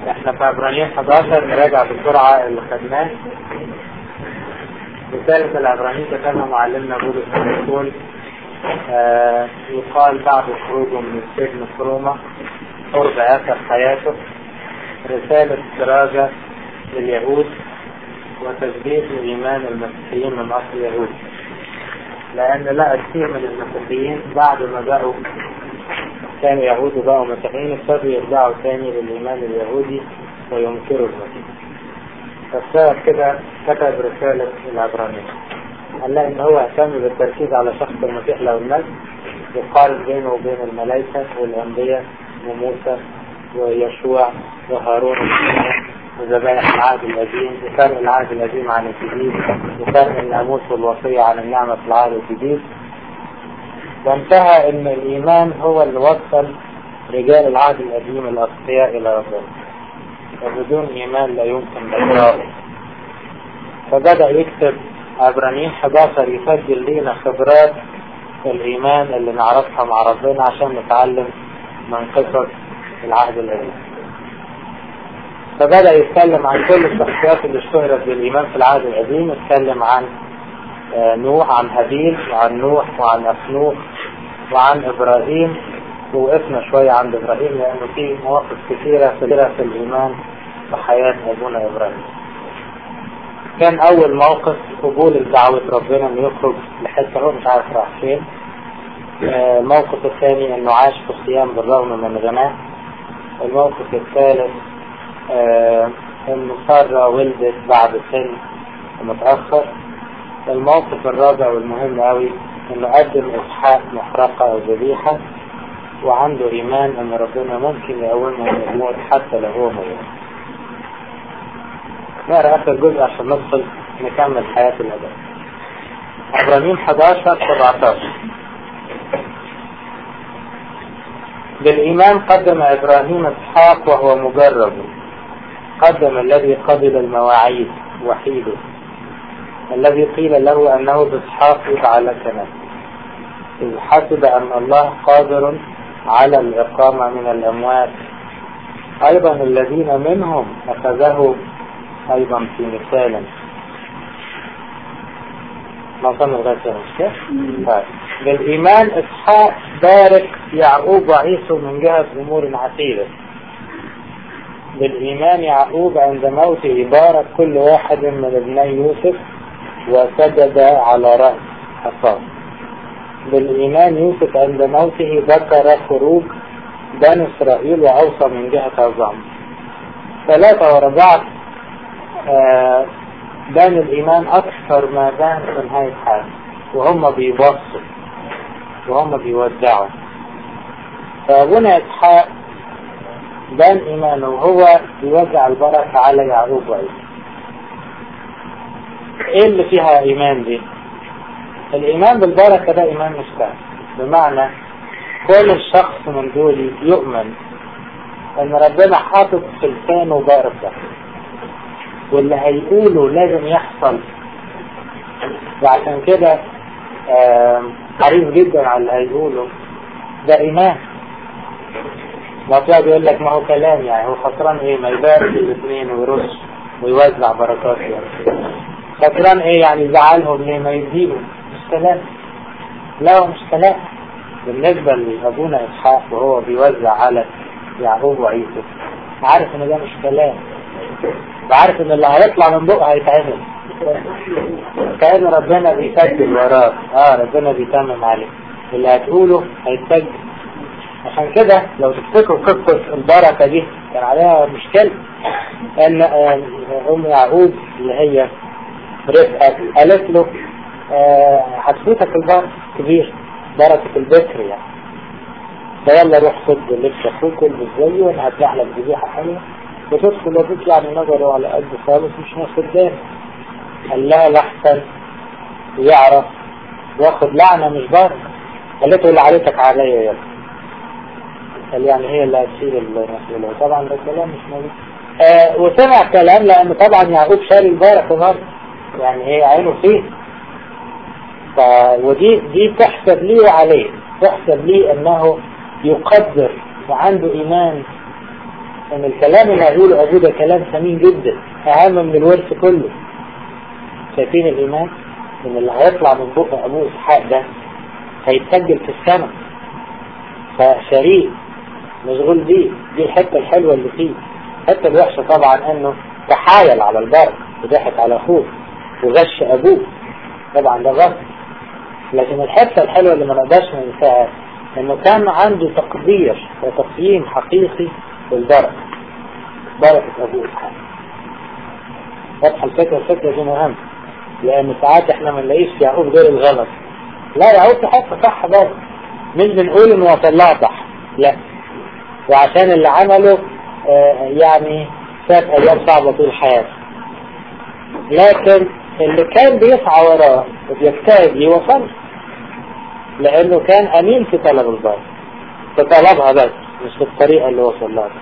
احنا في عبرانيين 11 نراجع بسرعة اللي خدناه رسالة العبرانيين كتبها معلمنا بولس الرسول آه يقال بعد خروجه من السجن في روما قرب آخر حياته رسالة درجة لليهود وتثبيت الإيمان المسيحيين من أصل يهود لأن لقى كثير من المسيحيين بعد ما بقوا كانوا يهود وبقوا مسيحيين ابتدوا يرجعوا تاني للإيمان اليهودي وينكروا المسيح فالسبب كده كتب رسالة العبرانيين قال إن هو اهتم بالتركيز على شخص المسيح له المجد يقارن بينه وبين الملائكة والأنبياء وموسى ويشوع وهارون وذبائح العهد القديم وفرق العهد القديم عن الجديد وفرق الناموس والوصية عن النعمة في العهد الجديد وانتهى ان الايمان هو اللي وصل رجال العهد القديم الاتقياء الى ربنا وبدون ايمان لا يمكن بقائه فبدأ يكتب عبرانيين 11 يسجل لينا خبرات الايمان اللي نعرفها مع ربنا عشان نتعلم من قصص العهد القديم فبدأ يتكلم عن كل الشخصيات اللي اشتهرت بالإيمان في العهد القديم اتكلم عن نوح عن هابيل وعن نوح وعن أخنوخ وعن إبراهيم ووقفنا شوية عند إبراهيم لأنه في مواقف كثيرة في في الإيمان وحياة أبونا إبراهيم كان أول موقف قبول دعوة ربنا إنه يخرج لحتة هو مش عارف راح فين الموقف الثاني إنه عاش في الصيام بالرغم من غناه الموقف الثالث آه انه سارة ولدت بعد سن متأخر الموقف الرابع والمهم قوي انه قدم اسحاق محرقة او ذبيحة وعنده ايمان ان ربنا ممكن يقومه من الموت حتى لو هو مريض نقرا اخر جزء عشان ندخل نكمل حياة الادب عبرانيين 11 17 بالإيمان قدم إبراهيم إسحاق وهو مجرب قدم الذي قبل المواعيد وحيده الذي قيل له أنه بإسحاق يدعى لك إذ حسب أن الله قادر على الإقامة من الأموات أيضا الذين منهم أخذه أيضا في مثال ما وصلنا لغاية هنا بالإيمان إسحاق بارك يعقوب وعيسو من جهة أمور عتيدة بالإيمان يعقوب عند موته بارك كل واحد من ابني يوسف وسجد على رأس حصان بالإيمان يوسف عند موته ذكر خروج بني إسرائيل وأوصى من جهة عظام ثلاثة وربعة آه بان الإيمان أكثر ما بان في نهاية حياته وهم بيبصوا وهم بيودعوا فأبونا إسحاق بان إيمانه وهو بيوزع البركة على يعقوب وعيسى إيه اللي فيها إيمان دي؟ الإيمان بالبركة ده إيمان مستعد بمعنى كل شخص من دول يؤمن ان ربنا حاطط في لسانه بركة واللي هيقوله لازم يحصل وعشان كده حريص جدا على اللي هيقوله ده ايمان ما بيقول لك ما هو كلام يعني هو خسران ايه ما يبارك الاثنين ويرش ويوزع بركات يعني خسران ايه يعني يزعلهم ليه ما يديله مش كلام لا هو مش كلام بالنسبة لأبونا إسحاق وهو بيوزع على يعقوب وعيسى عارف ان ده مش كلام وعارف ان اللي هيطلع من بقه هيتعمل كأن ربنا بيسجل وراه اه ربنا بيتمم عليه اللي هتقوله هيتسجل عشان كده لو تفتكروا قصة البركة دي كان عليها مشكلة ان ام يعقوب اللي هي رفقة قالت له هتفوتك البركة كبير بركة البكر يعني فيلا روح خد لبس اخوك والبس زيه وانا هدفع لك ذبيحة حلوة وتدخل وتطلع من نظره على قد خالص مش ناخد قال لها لحسن ويعرف واخد لعنة مش بركة قالت له لعنتك عليا يلا قال يعني هي اللي هتشيل المسؤولية طبعا ده كلام مش موجود آه وسمع كلام لان طبعا يعقوب شال البركة برضه يعني هي عينه فيه ف... ودي دي تحسب لي وعليه تحسب لي انه يقدر وعنده ايمان ان الكلام اللي هيقوله ابوه ده كلام ثمين جدا اهم من الورث كله شايفين الايمان ان اللي هيطلع من بق ابوه اسحاق ده هيتسجل في السماء فشريك مشغول بيه دي الحته الحلوه اللي فيه الحته الوحشه طبعا انه تحايل على البر وضحك على اخوه وغش ابوه طبعا ده غلط لكن الحته الحلوه اللي ما نقدرش ننساها انه كان عنده تقدير وتقييم حقيقي للبركه بركه ابوه اسحاق واضحه الفكره الفكره دي مهمه لان ساعات احنا ما نلاقيش يعقوب غير الغلط لا يعقوب في حته صح برضه مش بنقول انه وصلها صح لا وعشان اللي عمله آه يعني فات ايام صعبه طول حياته لكن اللي كان بيسعى وراه وبيجتهد يوصل لانه كان امين في طلب البر في طلبها بس مش في الطريقه اللي وصل لها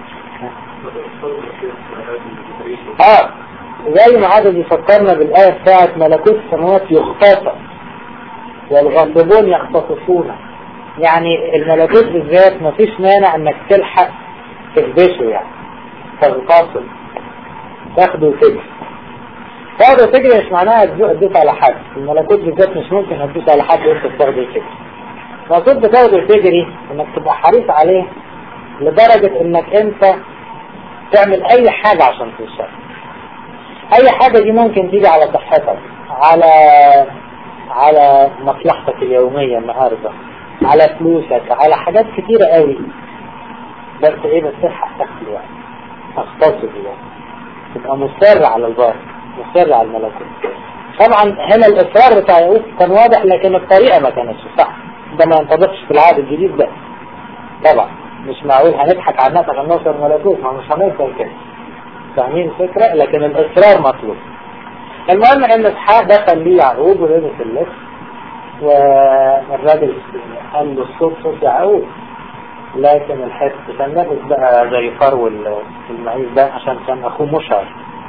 اه زي ما عدد يفكرنا بالآية بتاعت ملكوت السماوات يختصر والغاصبون يختصصون يعني الملكوت بالذات مفيش مانع انك تلحق تكبشه يعني تغتصب تاخده وتجري تاخده وتجري مش معناها تدوس على حد الملكوت بالذات مش ممكن هتدوس على حد وانت بتاخده وتجري المفروض بتاخده وتجري انك تبقى حريص عليه لدرجة انك انت تعمل اي حاجة عشان توصل اي حاجة دي ممكن تيجي على صحتك على على مصلحتك اليومية النهاردة على فلوسك على حاجات كتيرة قوي بس ايه بس تلحق تاخد يعني تختصر يعني تبقى مصر على البار مصر على الملكوت طبعا هنا الاصرار بتاع يعقوب كان واضح لكن الطريقة ما كانتش صح ده ما ينطبقش في العهد الجديد ده طبعا مش معقول هنضحك على الناس عشان نوصل الملكوت ما مش هنوصل كده فاهمين الفكرة لكن الاصرار مطلوب المهم ان اسحاق دخل ليه يعقوب ولبس اللبس والراجل قال له الصوت صوت يعقوب لكن الحس كان لابس بقى زي فرو المعيز ده عشان كان اخوه مشعر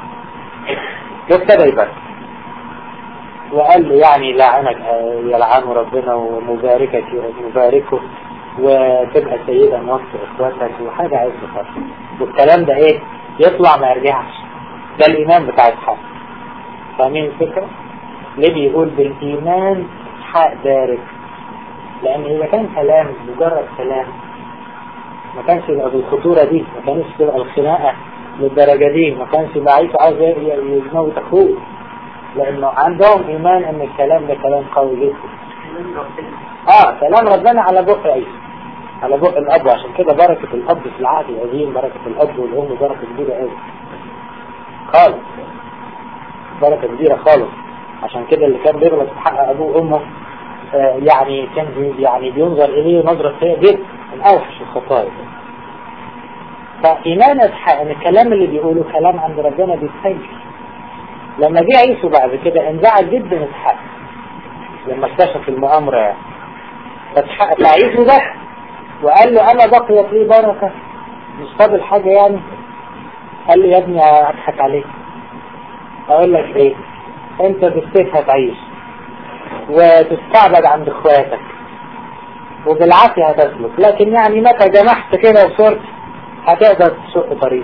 ابتدى يبكي وقال له يعني لعنك يلعنه ربنا ومباركك مباركه وتبقى سيدة من وسط اخواتك وحاجة عايز خالص والكلام ده ايه يطلع ما يرجعش ده الايمان بتاع اسحاق فاهمين الفكرة ليه بيقول بالايمان اسحاق بارك لان اذا كان كلام مجرد كلام ما كانش يبقى بالخطورة دي ما كانش تبقى الخناقة للدرجة دي ما كانش يبقى عايز عايز يموت اخوه لانه عندهم ايمان ان الكلام ده كلام قوي جدا اه كلام ربنا على بق عيسى على بق الاب عشان كده بركة الاب في العهد القديم بركة الاب والام بركة كبيرة قوي خالص بركة كبيرة خالص عشان كده اللي كان بيغلط في حق ابوه وامه آه يعني كان يعني بينظر اليه نظرة سيئة جدا من اوحش الخطايا فايمان اسحاق ان الكلام اللي بيقوله كلام عند ربنا بيتسجل لما جه عيسو بعد كده انزعج جدا اسحاق لما اكتشف المؤامرة يعني فعيسو ده وقال له انا بقيت لي بركة مش فاضل حاجة يعني قال له يا ابني اضحك عليك اقول لك ايه انت بالسيف هتعيش وتستعبد عند اخواتك وبالعافية هتسلك لكن يعني متى جمحت كده وصرت هتقدر تشق طريق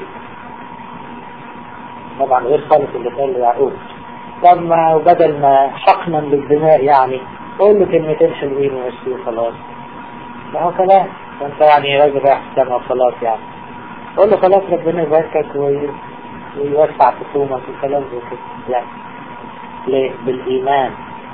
طبعا غير خالص اللي قال له يعقوب طب ما بدل ما حقنا بالدماء يعني قول له كلمتين حلوين ومشي وخلاص ما هو كلام انت يعني راجل رايح السما وخلاص يعني قول له خلاص ربنا يباركك ويوسع خصومك وكلام زي كده يعني ليه بالايمان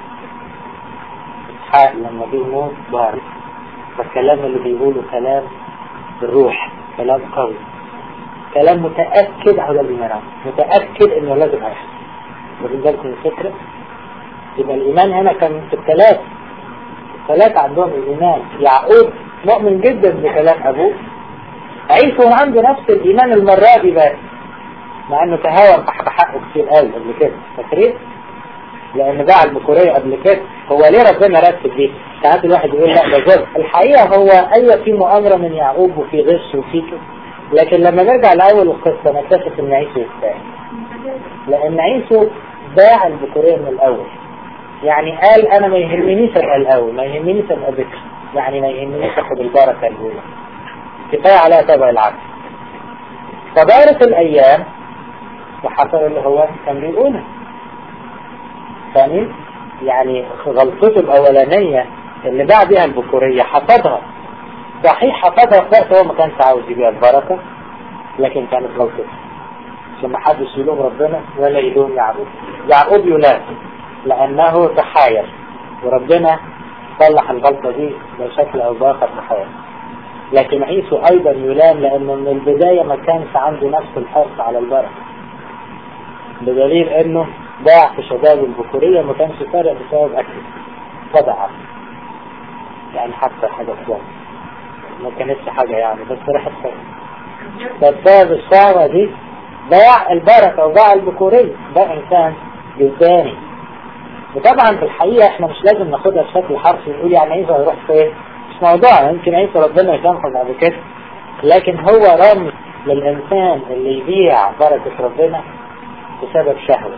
اسحاق لما بيموت بارك فالكلام اللي بيقوله كلام بالروح كلام قوي كلام متأكد على الإيمان متأكد إنه لازم هيحصل واخدين بالكم من الفكرة يبقى الإيمان هنا كان في الثلاث الثلاثة عندهم الإيمان يعقوب مؤمن جدا بكلام أبوه عيسو عنده نفس الإيمان المرة دي بس مع إنه تهاون تحت حقه كتير قوي قبل كده فاكرين؟ لأن باع البكورية قبل كده هو ليه ربنا رتب دي؟ ساعات الواحد يقول لا ده ظلم الحقيقة هو أيوة في مؤامرة من يعقوب وفي غش وفي كده لكن لما نرجع لأول القصة نكتشف إن عيسو يستاهل لأن عيسو باع البكورية من الأول يعني قال أنا ما يهمنيش أبقى الأول ما يهمنيش أبقى بكر يعني ما يهمنيش أخد البركة الأولى كفاية عليها تبع العكس فدارت الأيام وحصل اللي هو كان بيقوله ثاني يعني غلطته الأولانية اللي باع بيها البكورية حفظها صحيح حفظها في وقت هو ما كانش عاوز يبيع البركة لكن كانت غلطته عشان ما حدش يلوم ربنا ولا يلوم يعقوب يعقوب يلام لأنه تحاير وربنا صلح الغلطة دي بشكل أو بآخر في حياته لكن عيسو أيضا يلام لأنه من البداية ما كانش عنده نفس الحرص على البركة بدليل أنه ضاع في شباب البكورية ما كانش فارق بسبب أكله فضع يعني حتى حاجة كويس ما كانتش حاجة يعني بس راحت فبسبب الشهوة دي ضيع البركة وضاع البكورية ده إنسان جسداني وطبعا في الحقيقة احنا مش لازم ناخدها بشكل حرفي ونقول يعني عيسى هيروح فين مش موضوع يمكن عيسى ربنا يسامحه بعد كده لكن هو رمز للإنسان اللي يبيع بركة ربنا بسبب شهوة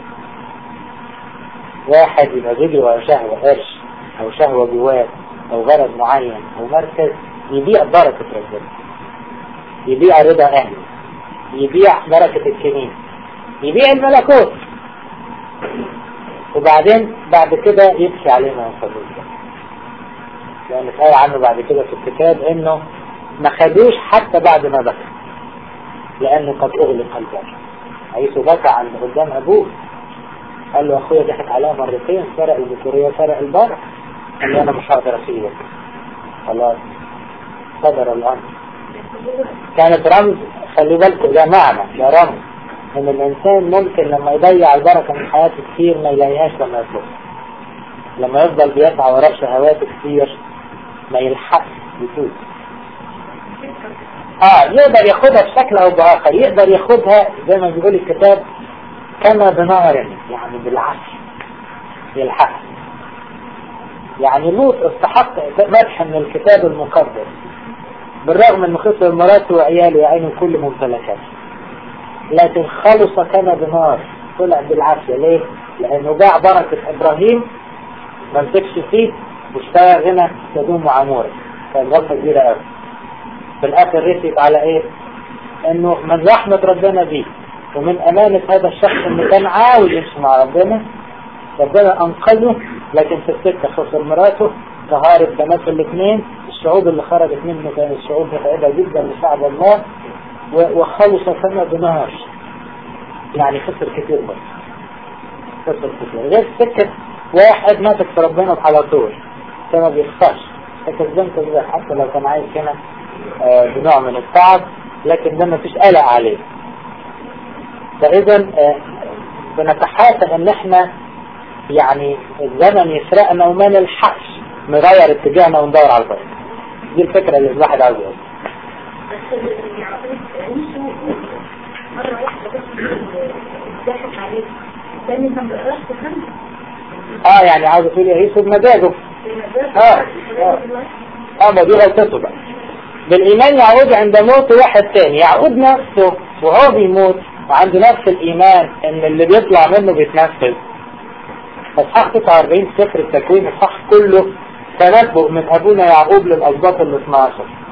واحد يبقى بيجري ورا شهوة قرش أو شهوة جواه أو غرض معين أو مركز يبيع بركة ربنا يبيع رضا أهله يبيع بركة الكنيسة يبيع الملكوت وبعدين بعد كده يبكي عليه ما ينفذوش لأن اتقال عنه بعد كده في الكتاب إنه ما خدوش حتى بعد ما بكى لأنه قد أغلق الباب عيسو بكى عند قدام أبوه قال له أخويا ضحك عليا مرتين سرق الذكورية سرق البركة قال له أنا مش هقدر أسيبك خلاص صدر الأمر كانت رمز خلي بالكم ده معنى ده رمز ان الانسان ممكن لما يضيع البركة من حياته كتير ما يلاقيهاش لما يطلب لما يفضل بيسعى وراه شهوات كتير ما يلحقش يفوز اه يقدر ياخدها بشكل او باخر يقدر ياخدها زي ما بيقول الكتاب كما بنار يعني بالعافية يلحقها يعني لوط استحق مدح من الكتاب المقدس بالرغم انه خسر مراته وعياله وعينه كل ممتلكاته لكن خلص كما بنار طلع بالعافية ليه؟ لأنه باع بركة إبراهيم ما مسكش فيه واشترى غنى سدوم وعمورة كانت غلطة كبيرة قوي في الآخر رسيت على إيه؟ إنه من رحمة ربنا بيه ومن أمانة هذا الشخص اللي كان عاوز يمشي مع ربنا ربنا أنقذه لكن في السكة خسر مراته طهارة بنات الاثنين الشعوب اللي خرجت منه كانت شعوب متعبة جدا لشعب الله وخلص كما بنار يعني خسر كتير بس خسر كتير غير سكة واحد ماسك في ربنا على طول كما بيخسرش فكذبان كذبان حتى لو كان عايز هنا آه بنوع من التعب لكن ده مفيش قلق عليه فاذا آه بنتحاسب ان احنا يعني الزمن يسرقنا وما نلحقش نغير اتجاهنا وندور على البركة دي الفكرة اللي الواحد عاوز يقولها مرة واحدة بس ضحك عليه تاني كان بيقراش في اه يعني عاوز تقول يعيش بمزاجه اه اه اه ما دي غلطته بقى بالإيمان يعود عند موت واحد تاني يعود نفسه وهو بيموت وعنده نفس الإيمان إن اللي بيطلع منه بيتنفذ اصحاح 49 سفر التكوين اصحاح كله تنبؤ من أبونا يعقوب للأسباط ال 12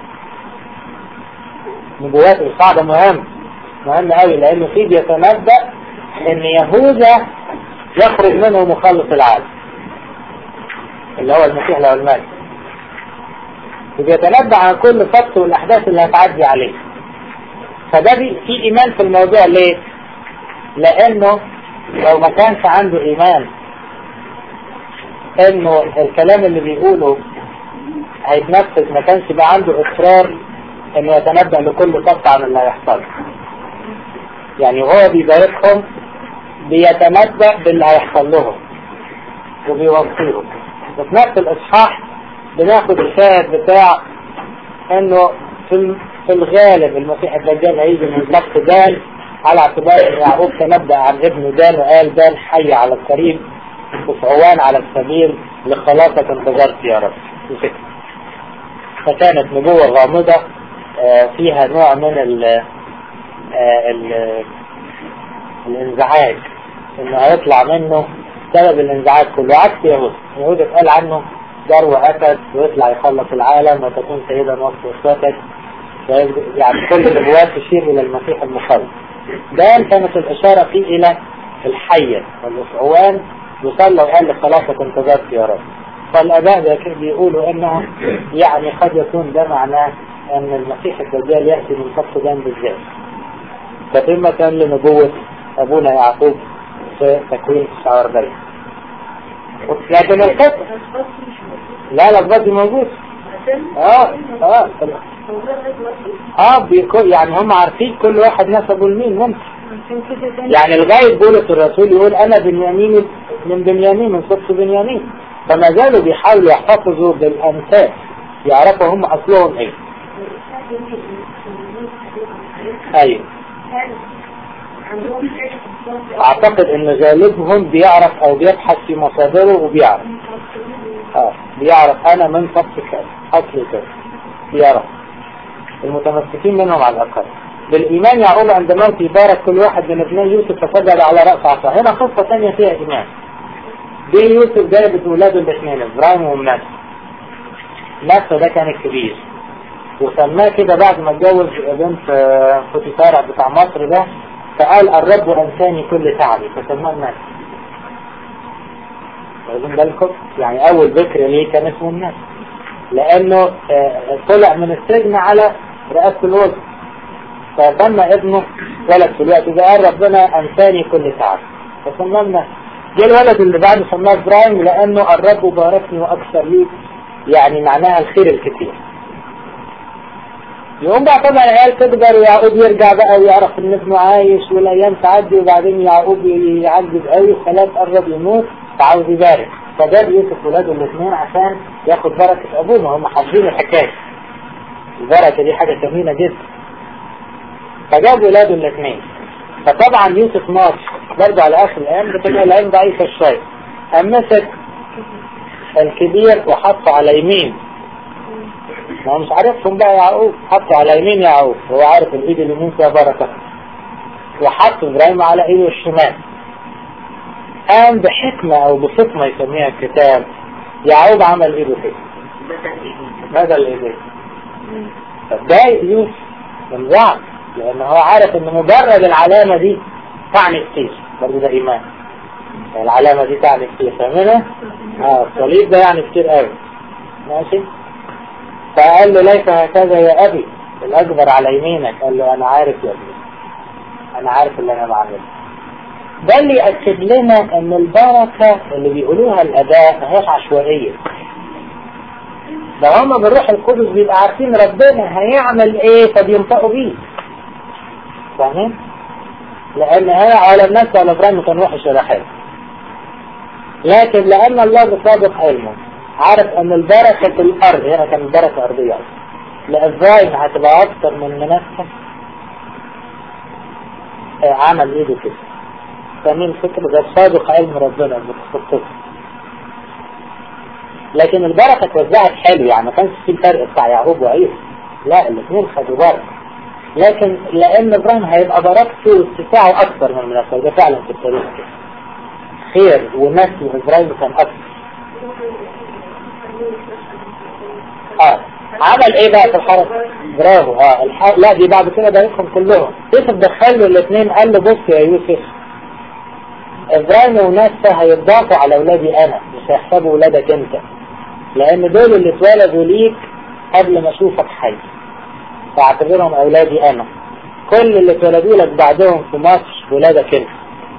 نبوات الصعدة مهم مهم قوي لأنه فيه بيتنبأ إن يهوذا يخرج منه مخلص العالم اللي هو المسيح له المجد وبيتنبأ عن كل فقط والأحداث اللي هتعدي عليه فده في إيمان في الموضوع ليه؟ لأنه لو ما كانش عنده إيمان إنه الكلام اللي بيقوله هيتنفذ ما كانش يبقى عنده إصرار إنه يتنبأ لكل فقط عن اللي هيحصل يعني هو بيباركهم بيتنبأ باللي هيحصل لهم وبيوصيهم وفي نفس الإصحاح بناخد الشاهد بتاع انه في في الغالب المسيح الدجال هيجي من سبط دان على اعتبار ان يعقوب تنبأ عن ابنه دان وقال دان حي على القريب وفعوان على السبيل لخلاصك انتظرت يا رب وفكرة. فكانت نبوة غامضة فيها نوع من ال ال الانزعاج انه هيطلع منه سبب الانزعاج كله عكس يهود يهود اتقال عنه جرو أسد ويطلع يخلص العالم وتكون سيدا وسط إخوتك يعني كل النبوات تشير إلى المسيح المخلص ده كانت الإشارة فيه إلى الحية والأفعوان يصلى وقال لي خلاص انتظرت يا رب فالآباء بيقولوا أنه يعني قد يكون ده معناه أن المسيح الدجال يأتي من خط دم بالذات فثم كان لنبوة أبونا يعقوب في تكوين 49 لكن الخط لا لا الباقي موجود اه اه اه بيكون يعني هم عارفين كل واحد نسبه لمين ممكن يعني لغاية بولس الرسول يقول انا بنيامين من بنيامين من صف بنيامين فما زالوا بيحاولوا يحتفظوا بالانساب يعرفوا هم اصلهم ايه ايوه اعتقد ان غالبهم بيعرف او بيبحث في مصادره وبيعرف اه بيعرف انا من فصل كذا اصل كذا بيعرف المتمسكين منهم على الاقل بالايمان يعقوب عند موت يبارك كل واحد من ابني يوسف فسجد على رأس عصا هنا قصة ثانية فيها ايمان دي يوسف جابت ولاده الاثنين ابراهيم ومناسب ناسا ده كان الكبير وسماه كده بعد ما اتجوز بنت فوتيفار بتاع مصر ده فقال الرب أنساني كل تعبي فسماه الناس واخدين بالكم يعني أول ذكر ليه كان اسمه الناس لأنه طلع من السجن على رئاسة الوزن فسمى ابنه ولد في الوقت ده قال ربنا أنساني كل تعبي فسماه الناس جه الولد اللي بعده سماه إبراهيم لأنه الرب باركني وأكثر لي يعني معناها الخير الكثير يقوم بقى طبعا العيال تكبر ويعقوب يرجع بقى ويعرف ان ابنه عايش والايام تعدي وبعدين يعقوب يعجز قوي خلاص قرب يموت فعاوز يبارك فجاب يوسف ولاده الاثنين عشان ياخد بركة ابوه ما هم حافظين الحكاية البركة دي حاجة ثمينة جدا فجاب ولاده الاثنين فطبعا يوسف مات برضه على اخر الايام بتبقى الايام ضعيفة شوية قام مسك الكبير وحطه على يمين ما هو مش عارفهم بقى يعقوب حطه على يمين يعقوب هو عارف الايد اليمين فيها بركة وحط ابراهيم على ايده الشمال قام بحكمة او بفطنة يسميها الكتاب يعقوب عمل ايده كده ماذا الايدين فبداية يوسف انزعج لان هو عارف ان مجرد العلامة دي تعني كتير برضه ده ايمان العلامة دي تعني كتير فاهمينها؟ اه الصليب ده يعني كتير قوي ماشي فقال له ليس هكذا يا أبي الأكبر على يمينك قال له أنا عارف يا ابني أنا عارف اللي أنا بعمله ده اللي يأكد لنا أن البركة اللي بيقولوها الأداء ما هيش عشوائية ده هما بالروح القدس بيبقى عارفين ربنا هيعمل ايه فبينطقوا بيه فاهمين؟ لأن هي على الناس على إبراهيم كان وحش ولا حاجة لكن لأن الله بسابق علمه عارف ان البركة في الارض هنا كان البركة ارضية لازاي هتبقى اكتر من مناسبة عمل ايده كده فمين الفكرة ده سابق علم ربنا بتخطط لكن البركة اتوزعت حلو يعني ما كانش في الفرق بتاع يعقوب وعيسى لا الاثنين خدوا بركة لكن لان ابراهيم هيبقى بركته واتساعه اكتر من المناسبة ده فعلا في التاريخ كده خير ونسل ابراهيم كان اكتر اه عمل ايه بقى في الحرس برافو اه الح... لا دي بعد كده بقيتهم كلهم يوسف دخل له الاثنين قال له بص يا يوسف ابراهيم وناسا هيتضافوا على اولادي انا مش هيحسبوا اولادك انت لان دول اللي اتولدوا ليك قبل ما اشوفك حي فاعتبرهم اولادي انا كل اللي اتولدوا لك بعدهم في مصر ولادك انت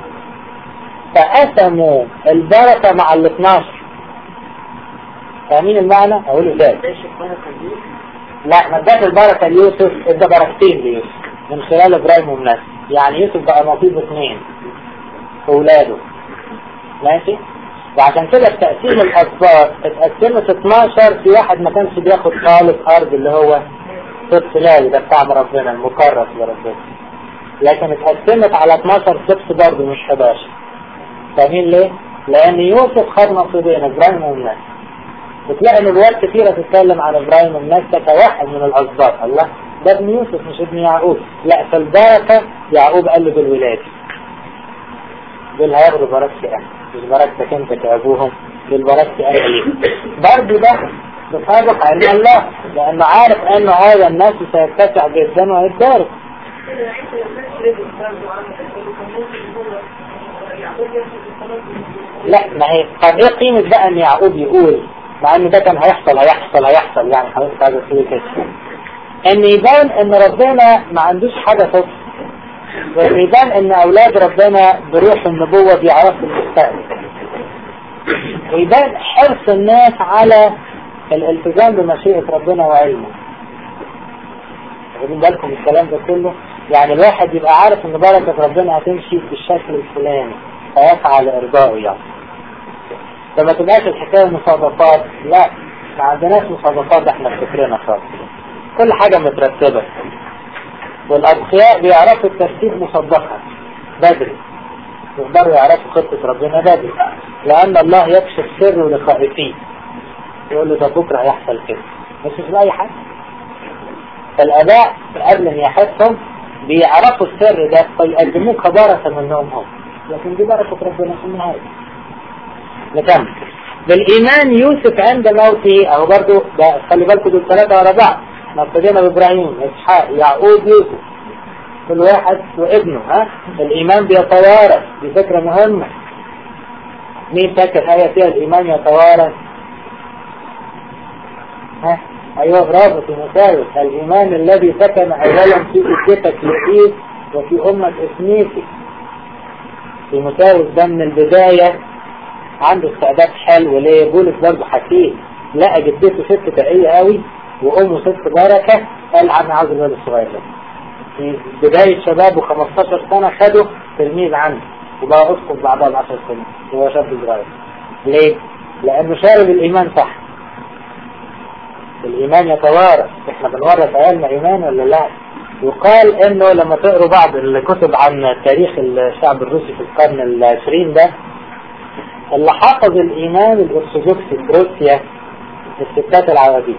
فقسموا البركة مع ال 12 فاهمين المعنى اقول ازاي لا ما اداش البركة ليوسف ادى بركتين ليوسف من خلال ابراهيم ومناسب يعني يوسف بقى نصيب اثنين اولاده ماشي وعشان كده تقسيم الاسباط اتقسمت 12 في واحد ما كانش بياخد خالص ارض اللي هو سبت لاوي ده بتاع ربنا المكرس لربنا لكن اتقسمت على 12 سبت برضه مش 11 فاهمين ليه؟ لان يوسف خد نصيبين ابراهيم ومناسب بتلاقي نبوات كثيرة تتكلم عن ابراهيم والناس كواحد من الاسباط الله ده ابن يوسف مش ابن يعقوب لا فالبركة يعقوب قال له بالولاد دول هياخدوا بركتي انا مش بركتك انت كابوهم دول بركتي انا ليك برضه ده بسابق علم الله لأنه عارف أنه هذا الناس سيتسع جدا ويتدارك لا ما هي طب ايه قيمة بقى ان يعقوب يقول مع ان ده كان هيحصل هيحصل هيحصل يعني حضرتك عايز تقول كده ان يبان ان ربنا ما عندوش حاجة صدق وان يبان ان اولاد ربنا بروح النبوة بيعرفوا المستقبل ويبان حرص الناس على الالتزام بمشيئة ربنا وعلمه واخدين بالكم الكلام ده كله يعني الواحد يبقى عارف ان بركة ربنا هتمشي بالشكل الفلاني فيسعى لإرضائه يعني فما تبقاش الحكاية مصادفات لا ما عندناش مصادفات احنا في فكرنا خالص كل حاجة مترتبة والأذكياء بيعرفوا الترتيب مسبقا بدري يقدروا يعرفوا خطة ربنا بدري لأن الله يكشف سره لخائفين يقول له ده بكرة هيحصل كده بس مش أي حاجة فالآباء قبل أن يحسهم بيعرفوا السر ده فيقدموه كبركة منهم هم لكن دي بركة ربنا في النهاية نكمل بالإيمان يوسف عند موته أو برضو ده خلي بالكم دول ثلاثة ورا بعض ما ابتدينا بإبراهيم إسحاق يعقوب يوسف كل واحد وابنه ها الإيمان بيتوارث دي فكرة مهمة مين فاكر آية فيها الإيمان يتوارث ها أيوة برافو في مساوس الإيمان الذي سكن أولا في جدتك لئيس وفي أمة إسميتي في مساوس ده من البداية عنده استعداد حلو ليه بولس برضه حكيم لقى جدته ست تقية قوي وأمه ست بركة قال عم عاوز الولد الصغير ده في بداية شبابه 15 سنة خده تلميذ عنده وبقى أسقط بعدها ب 10 سنين وهو شاب صغير ليه؟ لأنه شارب الإيمان صح الإيمان يتوارث احنا بنورث عيالنا إيمان ولا لا يقال انه لما تقروا بعض الكتب عن تاريخ الشعب الروسي في القرن العشرين ده اللي حفظ الإيمان الأرثوذكسي في روسيا الستات العواجيز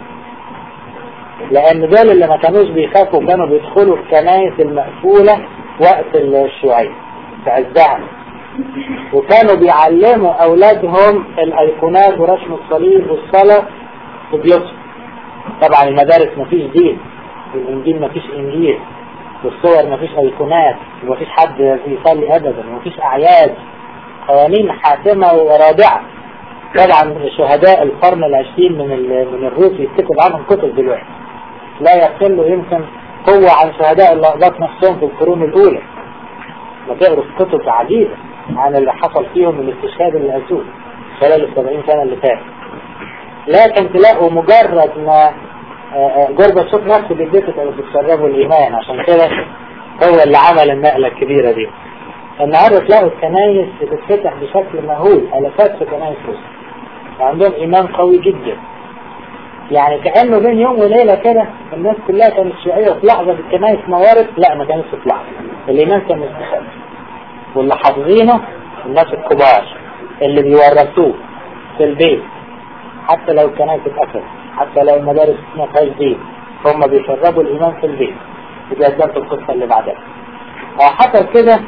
لأن دول اللي ما كانوش بيخافوا كانوا بيدخلوا الكنائس المقفولة وقت الشيوعية في عزها وكانوا بيعلموا أولادهم الأيقونات ورسم الصليب والصلاة في بيوتهم طبعا المدارس مفيش دين والإنجيل مفيش إنجيل والصور مفيش أيقونات ومفيش حد يصلي أبدا ومفيش أعياد قوانين حاسمة ورادعة طبعا شهداء القرن العشرين من من الروس يكتب عنهم كتب دلوقتي لا يقل يمكن قوة عن شهداء اللحظات نفسهم في القرون الأولى وتقروا في كتب عديدة عن اللي حصل فيهم من الاستشهاد اللي أتوه خلال السبعين سنة اللي فاتت لكن تلاقوا مجرد ما جربة شوف نفسه بيديته كانوا بتسربوا الإيمان عشان كده هو اللي عمل النقلة الكبيرة دي النهاردة تلاقوا الكنايس بتتفتح بشكل مهول ألفات في كنايس روسيا وعندهم إيمان قوي جدا يعني كأنه بين يوم وليلة كده الناس كلها كانت شيوعية في لحظة في الكنايس نورت لا ما كانتش في لحظة الإيمان كان مستخبي واللي حافظينه الناس الكبار اللي بيورثوه في البيت حتى لو الكنائس اتقفلت حتى لو المدارس ما فيهاش دين هم بيشربوا الإيمان في البيت ودي أسباب القصة اللي بعدها حصل كده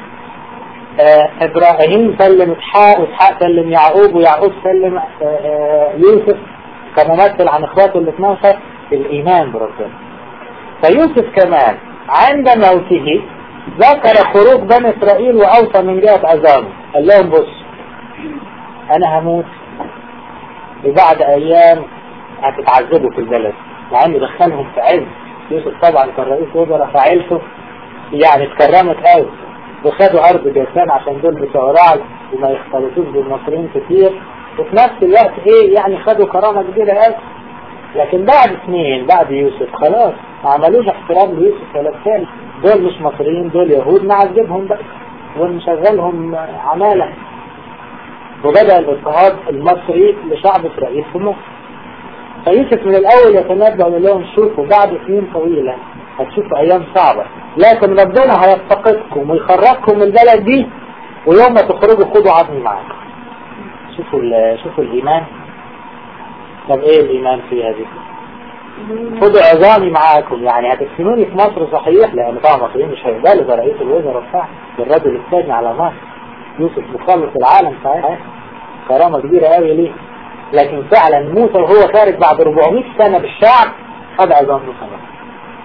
آه إبراهيم سلم إسحاق وإسحاق سلم يعقوب ويعقوب سلم آه آه يوسف كممثل عن إخواته ال 12 الإيمان بربنا فيوسف كمان عند موته ذكر خروج بني إسرائيل وأوصى من جهة عظامه قال لهم بص أنا هموت وبعد أيام هتتعذبوا في البلد مع إنه دخلهم في عز يوسف طبعا كان رئيس وزراء فعيلته يعني اتكرمت قوي وخدوا أرض جسان عشان دول بتوع رعد وما يختلطوش بالمصريين كتير وفي نفس الوقت إيه يعني خدوا كرامة كبيرة قوي لكن بعد سنين بعد يوسف خلاص ما عملوش احترام ليوسف ولا الثاني دول مش مصريين دول يهود نعذبهم بقى ونشغلهم عمالة وبدأ الاضطهاد المصري لشعب إسرائيل في مصر فيوسف من الأول يتنبأ ويقول لهم شوفوا بعد سنين طويلة هتشوفوا أيام صعبة لكن ربنا هيفتقدكم ويخرجكم من البلد دي ويوم ما تخرجوا خدوا عظمي معاكم شوفوا شوفوا الإيمان طب إيه الإيمان فيها دي؟ خدوا عظامي معاكم يعني هتدفنوني في مصر صحيح لأن طبعا المصريين مش هيقبلوا ده رئيس الوزراء بتاعه الرجل الثاني على مصر يوسف مخلص العالم صحيح كرامة كبيرة قوي ليه لكن فعلا موسى وهو خارج بعد 400 سنة بالشعب خد عظام موسى مصر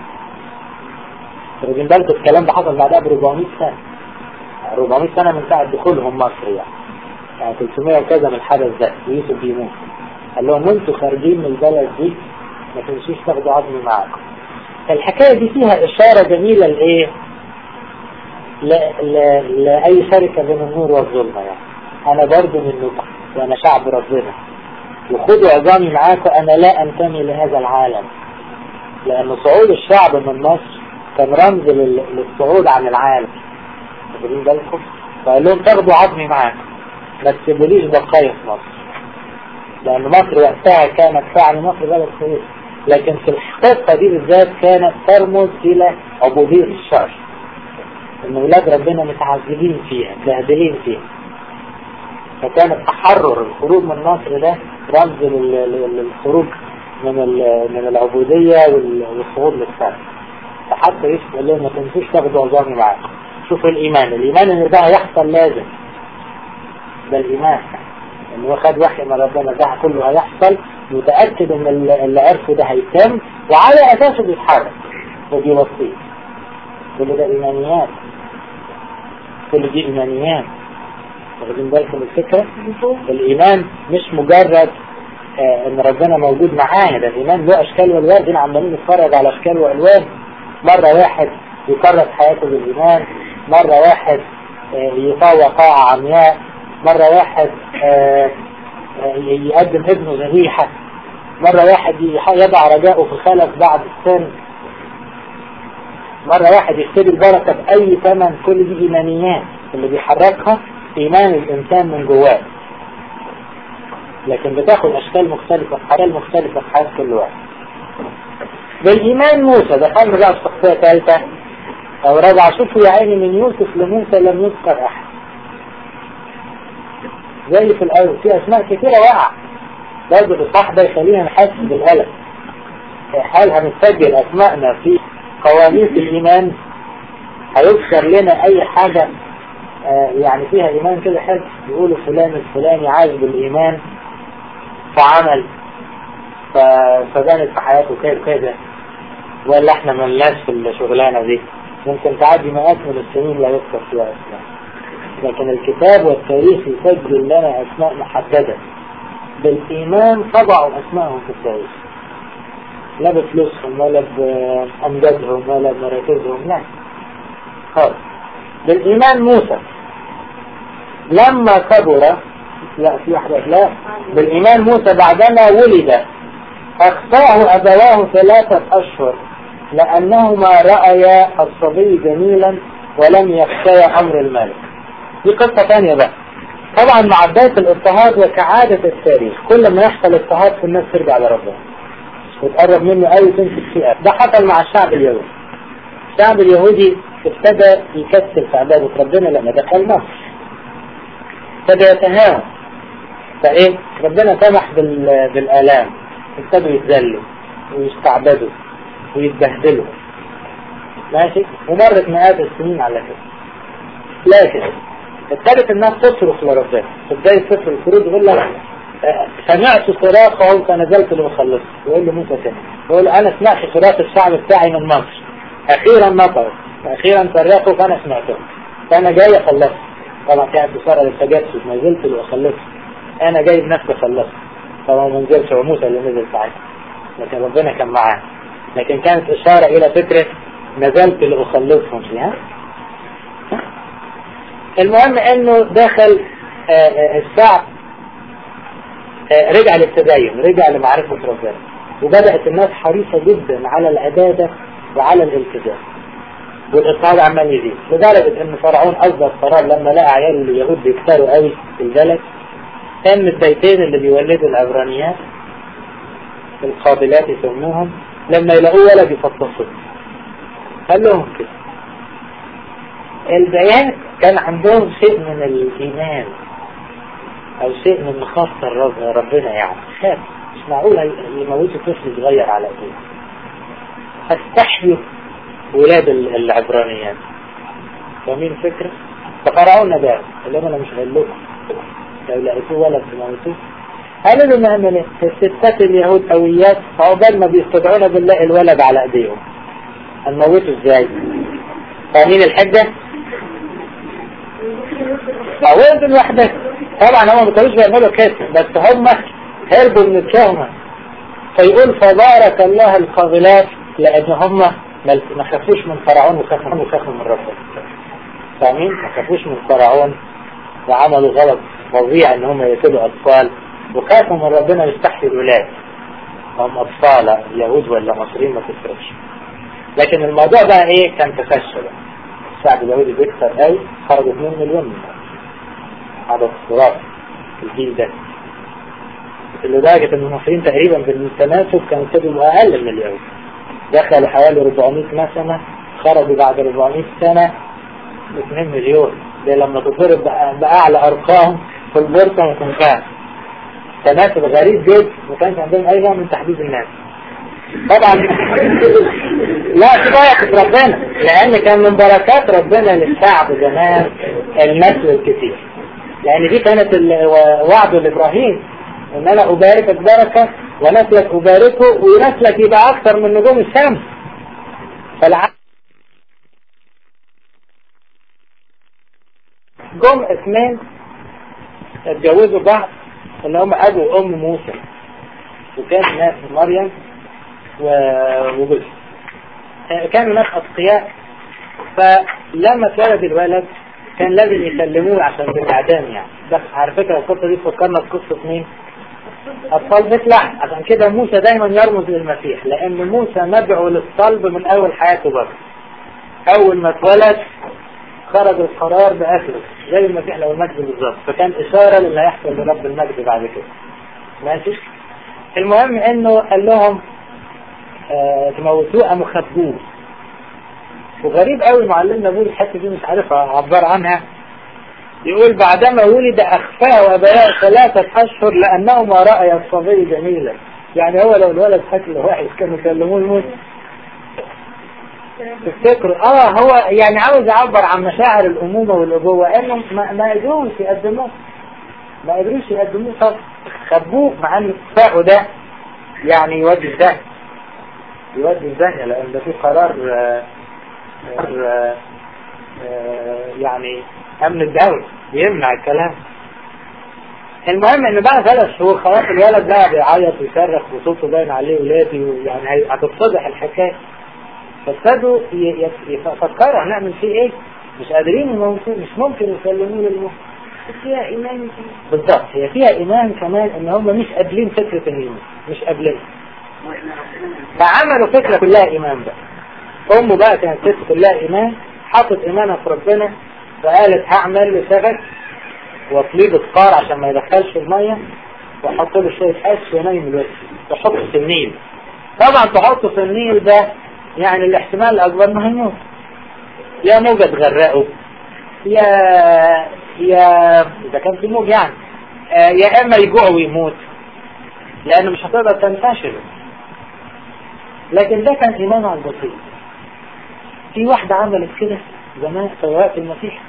واخدين بالكم الكلام ده حصل بعدها ب 400 سنة 400 سنة من ساعة دخولهم مصر يعني يعني 300 وكذا من الحدث ده ويوسف بيموت قال لهم وانتوا خارجين من البلد دي ما تنسوش تاخدوا عظمي معاكم الحكاية دي فيها إشارة جميلة لإيه؟ ل... ل... لأي شركة بين النور والظلمة يعني أنا برضو منكم وأنا شعب ربنا وخدوا عظامي معاكم أنا لا أنتمي لهذا العالم لأن صعود الشعب من مصر كان رمز لل... للصعود عن العالم واخدين بالكم؟ فقال لهم تاخدوا عظمي معاكم ما تسيبوليش بقايا في مصر لأن مصر وقتها كانت فعلا مصر بلد كويس لكن في القصة دي بالذات كانت ترمز إلى عبودية الشر إن ولاد ربنا متعذبين فيها مبهدلين فيها فكان التحرر الخروج من مصر ده رمز للخروج من من العبودية والصعود للسماء فحتى يوسف قال لهم ما تنسوش تاخدوا عظامي معاكم شوفوا الإيمان الإيمان إن ده هيحصل لازم ده الإيمان إن هو خد وحي من ربنا ده كله هيحصل متأكد إن اللي عرفه ده هيتم وعلى أساسه بيتحرك وبيوصيه كل ده إيمانيات كل دي إيمانيات واخدين بالكم الفكرة الإيمان مش مجرد آه إن ربنا موجود معانا ده الإيمان له أشكال والوان دي عمالين نتفرج على أشكال وألوان مرة واحد يكرس حياته بالإيمان مرة واحد آه يطاوع طاعة عمياء مرة واحد آه يقدم ابنه ذبيحة مرة واحد يضع رجاءه في الخلف بعد السن مرة واحد يشتري البركة بأي ثمن كل دي إيمانيات اللي بيحركها إيمان الإنسان من جواه لكن بتاخد أشكال مختلفة أشكال مختلفة في حياة كل واحد بالإيمان موسى دخلنا بقى في شخصية ثالثة أو رابعة شوفوا يا عيني من يوسف لموسى لم يذكر أحد زي في الأول في أسماء كثيرة وقع برضه الإصحاح ده يخلينا نحس بالقلق هل هنسجل أسماءنا في قوانين الإيمان هيذكر لنا أي حاجة آه يعني فيها إيمان كده حلو يقولوا فلان الفلاني عايز بالإيمان فعمل فبانت في حياته كده كده ولا احنا ملناش في الشغلانة دي ممكن تعدي مئات من السنين لا يذكر فيها أسماء لكن الكتاب والتاريخ يسجل لنا أسماء محددة بالإيمان طبعوا أسمائهم في التاريخ لا بفلوسهم ولا بأمجادهم ولا بمراكزهم لا خالص بالإيمان موسى لما كبر لا في واحدة لا بالإيمان موسى بعدما ولد أخطاه أبواه ثلاثة أشهر لأنهما رأيا الصبي جميلا ولم يخشيا أمر الملك دي قصة ثانية بقى طبعا مع بداية الاضطهاد وكعادة التاريخ كل ما يحصل اضطهاد في الناس ترجع لربنا وتقرب منه أي تمسك فئة ده حصل مع الشعب اليهودي الشعب اليهودي ابتدى يكسل في عبادة ربنا لما دخل مصر ابتدى يتهاون فايه ربنا سمح بال... بالآلام ابتدوا يتذلوا ويستعبدوا ويتبهدلوا ماشي ومرت مئات السنين على كده لكن ابتدت الناس تصرخ لربنا في بداية سفر الخروج يقول لك سمعت صراخهم فنزلت لمخلص يقول له موسى كده يقول له انا سمعت صراخ الشعب بتاعي من مصر اخيرا مطر اخيرا صرخوا فانا سمعتهم فانا جاي اخلص طبعا كانت بصورة للتجسس ما زلت لاخلص انا جاي بنفسي اخلص طبعا ما نزلش موسى اللي نزل ساعتها لكن ربنا كان معاه لكن كانت اشارة الى فكرة نزلت لاخلصهم فيها المهم انه دخل الشعب رجع للتدين رجع لمعرفة ربنا وبدأت الناس حريصة جدا على العبادة وعلى الالتزام والاضطهاد عمال يزيد لدرجة ان فرعون اصدر قرار لما لقى عيال اليهود بيكتروا قوي في البلد ان البيتين اللي بيولدوا العبرانيات القابلات يسموهم لما يلاقوه ولد يفطسوه قال لهم كده البيات كان عندهم شيء من الإيمان أو شيء من مخافة الرب ربنا يعني خاف مش معقول يموتوا طفل صغير على إيه فاستحيوا ولاد العبرانيات فاهمين الفكرة؟ ففرعون ده اللي أنا مش قايل لكم لو لقيتوه ولد تموتوه قالوا له نعمل ايه؟ الستات اليهود قويات عقبال ما بيستدعونا بنلاقي الولد على ايديهم هنموته ازاي؟ فاهمين الحجة؟ ولد الوحدة طبعا هم ما كانوش بيعملوا كده بس هم هربوا من التهمة فيقول فبارك الله القابلات لان هم ما خافوش من فرعون وخافوا وخافوا من ربنا فاهمين؟ ما خافوش من فرعون وعملوا غلط فظيع ان هم يقتلوا اطفال وخافوا من ربنا يستحي الولاد هم اطفال يهود ولا مصريين ما تفرقش لكن الموضوع بقى ايه كان تفشل الشعب اليهودي بيكثر قوي خرجوا 2 مليون من عدد خرافي الجيل ده لدرجة ان المصريين تقريبا بالتناسب كانوا ابتدوا اقل من اليهود دخلوا حوالي 400 سنة خرجوا بعد 400 سنة 2 مليون ده لما تضرب بأعلى أرقام في البورصة ما تنفعش تناسب غريب جدا ما كانش عندهم أي نوع من تحديد الناس طبعا لا كفاية ربنا لأن كان من بركات ربنا للشعب زمان النسل الكثير لأن دي كانت وعد لإبراهيم إن أنا أباركك بركة ونسلك أباركه ونسلك يبقى أكثر من نجوم الشمس فالعالم جم اثنين اتجوزوا بعض اللي هم ابو وام موسى وكان ناس مريم وجوز كانوا ناس اتقياء فلما اتولد الولد كان لازم يسلموه عشان بالاعدام يعني بس على فكره القصه دي فكرنا بقصه مين؟ اطفال بيت لحم عشان كده موسى دايما يرمز للمسيح لان موسى مدعو للصلب من اول حياته برضه اول ما اتولد خرج القرار بأكله زي المسيح لو المجد بالظبط فكان إشارة للي هيحصل لرب المجد بعد كده ماشي المهم انه قال لهم آه تموتوه قاموا خبوه وغريب قوي معلمنا بيقول الحته دي مش عارف اعبر عنها يقول بعدما ولد اخفاه وابياء ثلاثة اشهر لانهما رأي الصبي جميلا يعني هو لو الولد شكله وحش كانوا يكلموه الموت تفتكروا اه هو يعني عاوز يعبر عن مشاعر الامومه والابوه انه ما, ما قدروش يقدموه ما قدروش يقدموه طب خبوه مع ان اخفائه ده يعني يودي الدهن يودي الدهن لان ده في قرار آآ آآ آآ يعني امن الدولة بيمنع الكلام المهم ان بعد ثلاث شهور خلاص الولد بقى بيعيط ويصرخ وصوته باين عليه ولادي ويعني هتتفضح الحكايه فابتدوا يفكروا هنعمل فيه ايه مش قادرين يموتوه مش ممكن يسلموه للموت فيها إيمان بالضبط هي فيها ايمان كمان ان هم مش قابلين فكرة اليمين مش قابلين فعملوا فكرة كلها ايمان بقى امه بقى كانت ست كلها ايمان حطت ايمانها في ربنا فقالت هعمل له سبت واطليب القار عشان ما يدخلش المية واحط له شوية قش ونايم الوجه واحطه في النيل طبعا تحطه في النيل ده يعني الاحتمال الأكبر انه هيموت يا موجة تغرقه يا يا إذا كان في موج يعني آه يا إما يجوع ويموت لأنه مش هتقدر تنتشر لكن ده كان إيمانه على البسيط في واحدة عملت كده زمان في وقت المسيح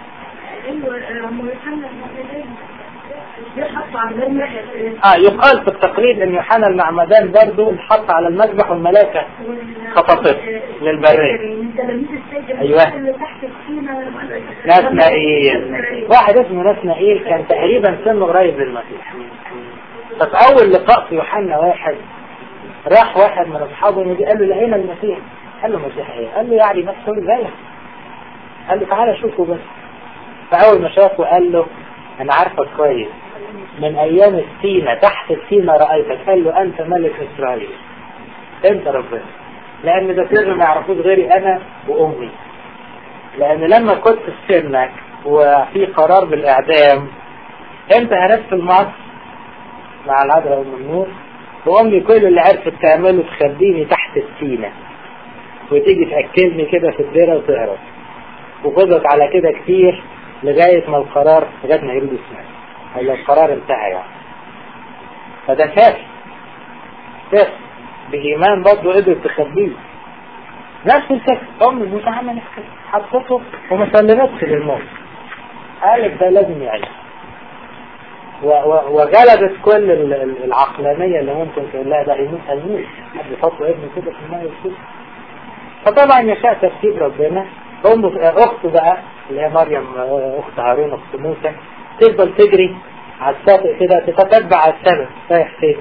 اه يقال في التقليد ان يوحنا المعمدان برضه اتحط على المذبح والملائكه خطفته للبريه ايوه ناس نائيل واحد اسمه ناس نائيل كان تقريبا سنه قريب للمسيح ففي اول لقاء في يوحنا واحد راح واحد من اصحابه يجي قال له لقينا المسيح قال له مسيح ايه؟ قال له يعني نفسه زيك قال له تعالى شوفه بس فاول ما شافه قال له انا عارفك كويس من ايام السينة تحت السينة رأيتك قال له انت ملك اسرائيل انت ربنا لان ده سر ما يعرفوش غيري انا وامي لان لما كنت في سنك وفي قرار بالاعدام انت هربت مصر مع العذراء ام النور وامي كل اللي عرفت تعمله تخبيني تحت السينة وتيجي تأكلني كده في الديرة وتهرب وفضلت على كده كتير لغاية ما القرار لغاية ما يريد اسمه هلا القرار انتهى يعني فده شاف شاف بإيمان برضه قدر تخبيه نفس الفكرة أم موسى عملت كده حطته وما سلمتش للموت قالت ده لازم يعيش وغلبت كل العقلانية اللي ممكن تقول لها ده هيموت هيموت حد يحط ابنه كده في الماء يشوف فطبعا يشاء ترتيب ربنا أم أخته بقى اللي هي مريم أخت هارون أخت موسى تفضل تجري على الشاطئ كده تتتبع السبب رايح فين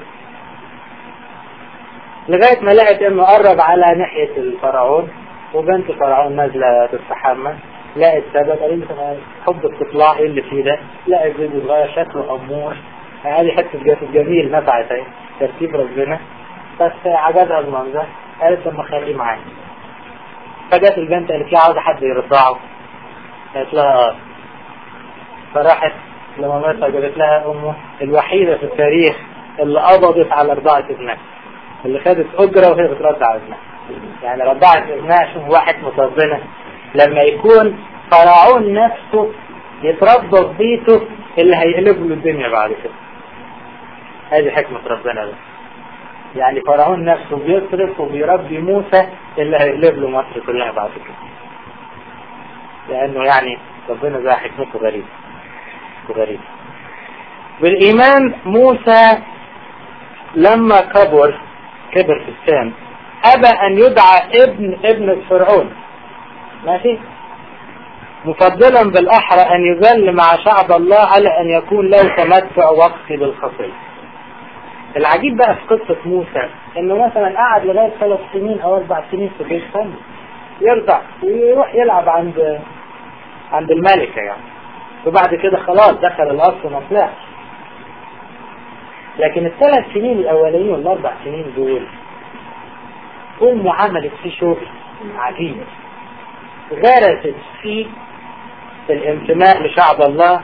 لغاية ما لقت انه قرب على ناحية الفرعون وبنت فرعون نازلة تستحمى لقت سبب قالت لها حب تطلع ايه اللي فيه ده لقت فيديو صغير شكله امور هذه حتة جسد جميل نفعت اهي ترتيب ربنا بس عجبها المنظر قالت لما خليه معايا فجت البنت قالت لها عاوزة حد يرضعه قالت لها فراحت لما ماتت جابت لها امه الوحيدة في التاريخ اللي قبضت على رضاعة ابنها اللي خدت اجرة وهي بترضع ابنها يعني رضعت ابنها شوف واحد متربنة لما يكون فرعون نفسه يتربى في بيته اللي هيقلب له الدنيا بعد كده هذه حكمة ربنا بس يعني فرعون نفسه بيصرف وبيربي موسى اللي هيقلب له مصر كلها بعد كده لأنه يعني ربنا ذا حكمته غريبة غريبة بالإيمان موسى لما كبر كبر في السن أبى أن يدعى ابن ابن فرعون ماشي مفضلا بالأحرى أن يذل مع شعب الله على أن يكون له تمتع وقتي بالخطية العجيب بقى في قصة موسى انه مثلا قعد لغاية ثلاث سنين او اربع سنين في بيت فن يرجع ويروح يلعب عند عند الملكة يعني وبعد كده خلاص دخل القصر ما طلعش لكن الثلاث سنين الاولين والاربع سنين دول امه عملت فيه شغل عجيب غرست فيه الانتماء لشعب الله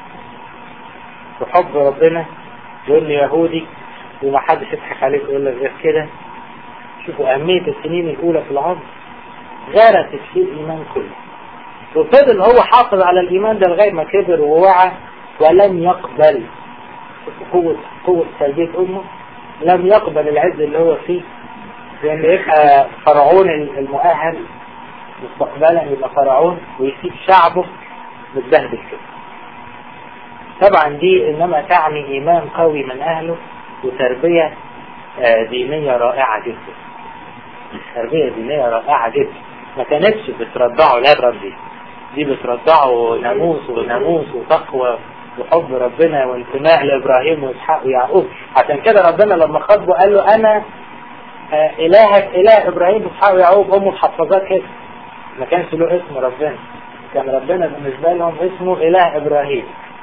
وحب ربنا يقول لي يهودي وما حدش يضحك عليك يقول لك غير كده شوفوا أهمية السنين الأولى في العمر غرست فيه الإيمان كله وفضل هو حافظ على الإيمان ده لغاية ما كبر ووعى ولم يقبل قوة قوة سلبية أمه لم يقبل العز اللي هو فيه لأن يبقى فرعون المؤهل مستقبلا يبقى فرعون ويسيب شعبه متبهدل كده طبعا دي انما تعني ايمان قوي من اهله وتربية دينية رائعة جدا تربية دينية رائعة جدا ما كانتش بترضعه لا ربي دي بترضعه ناموس وناموس وتقوى وحب ربنا وانتماء لابراهيم واسحاق ويعقوب عشان كده ربنا لما خاطبه قال له انا الهك اله ابراهيم واسحاق ويعقوب امه محفظات كده ما كانش له اسم ربنا كان ربنا بالنسبة لهم اسمه اله ابراهيم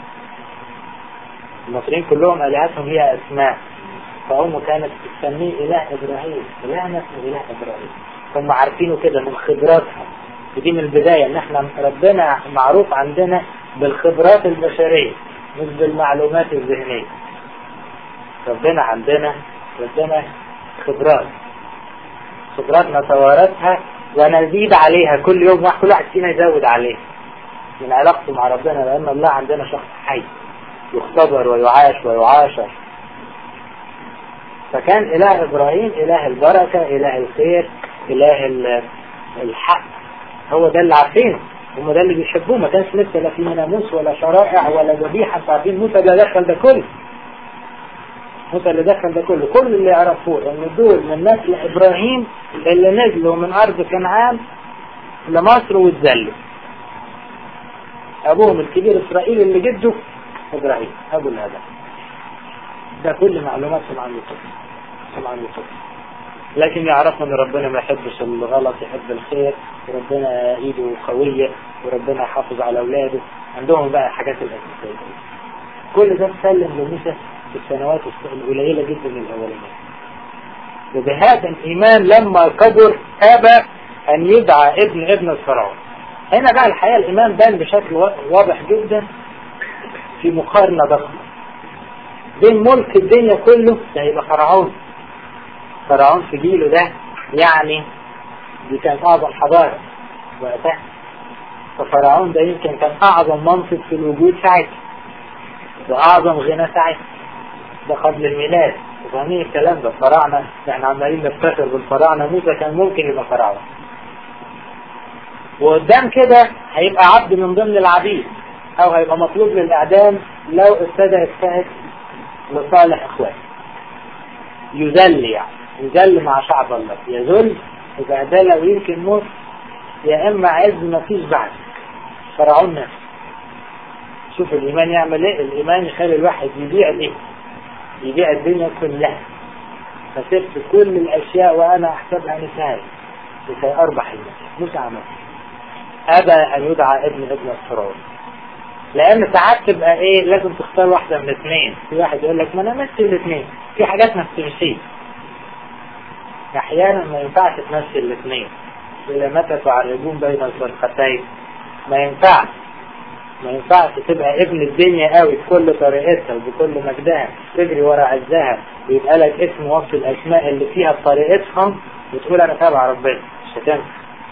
المصريين كلهم الهتهم هي اسماء فأمه كانت تسميه اله ابراهيم الهنا اسمه اله ابراهيم هم عارفينه كده من خبراتها ودي من البداية ان احنا ربنا معروف عندنا بالخبرات البشرية مش بالمعلومات الذهنية ربنا عندنا ربنا خبرات خبرات نتوارثها ونزيد عليها كل يوم واحد كل واحد فينا يزود عليه من علاقته مع ربنا لأن الله عندنا شخص حي يختبر ويعاش ويعاشر فكان إله إبراهيم إله البركة إله الخير إله الحق هو ده اللي عارفينه هم ده اللي بيحبوه ما كانش لسه لا في ناموس ولا شرائع ولا ذبيحة عارفين موسى ده دخل ده كله موسى اللي دخل ده كله كل اللي يعرفوه ان دول من نسل ابراهيم اللي نزلوا من ارض كنعان لمصر واتذلوا ابوهم الكبير اسرائيل اللي جده ابراهيم ابو الادم ده كل معلوماتهم عن يوسف عن يوسف لكن يعرفوا ان ربنا ما يحبش الغلط يحب الخير وربنا ايده قوية وربنا يحافظ على اولاده عندهم بقى حاجات الاساسية كل ده سلم لموسى في السنوات القليلة جدا الأولانية وبهذا الإيمان لما كبر أبى أن يدعى ابن ابن الفرعون هنا بقى الحقيقة الإيمان بان بشكل واضح جدا في مقارنة ضخمة بين ملك الدنيا كله ده يبقى فرعون فرعون في جيله ده يعني دي كانت أعظم حضارة وقتها ففرعون ده يمكن كان أعظم منصب في الوجود ساعتها وأعظم غنى ساعتها ده قبل الميلاد فاهمين الكلام ده الفراعنة احنا عمالين نفتخر بالفراعنة موسى كان ممكن يبقى فراعنة وقدام كده هيبقى عبد من ضمن العبيد او هيبقى مطلوب للاعدام لو ابتدى يجتهد لصالح اخوانه يذل يعني يذل مع شعب الله يذل يبقى ده لو يمكن موت يا اما عز ما فيش بعد فرعون نفسه شوف الايمان يعمل ايه الايمان يخلي الواحد يبيع الايه يبيع الدنيا كلها فسبت كل الاشياء وانا احسبها نساء لكي اربح المسيح مش عمل ابى ان يدعى ابن ابن الفرعون لان ساعات تبقى ايه لازم تختار واحدة من الاثنين في واحد يقول لك ما انا ماشي الاثنين في حاجات ما بتمشيش احيانا ما ينفعش تمشي الاثنين الى متى تعرجون بين الفرقتين ما ينفعش ما ينفعش تبقى ابن الدنيا قوي بكل طريقتها وبكل مجدها تجري ورا عزها ويبقى لك اسم وصف الاسماء اللي فيها بطريقتهم وتقول انا تابع ربنا مش هتنفع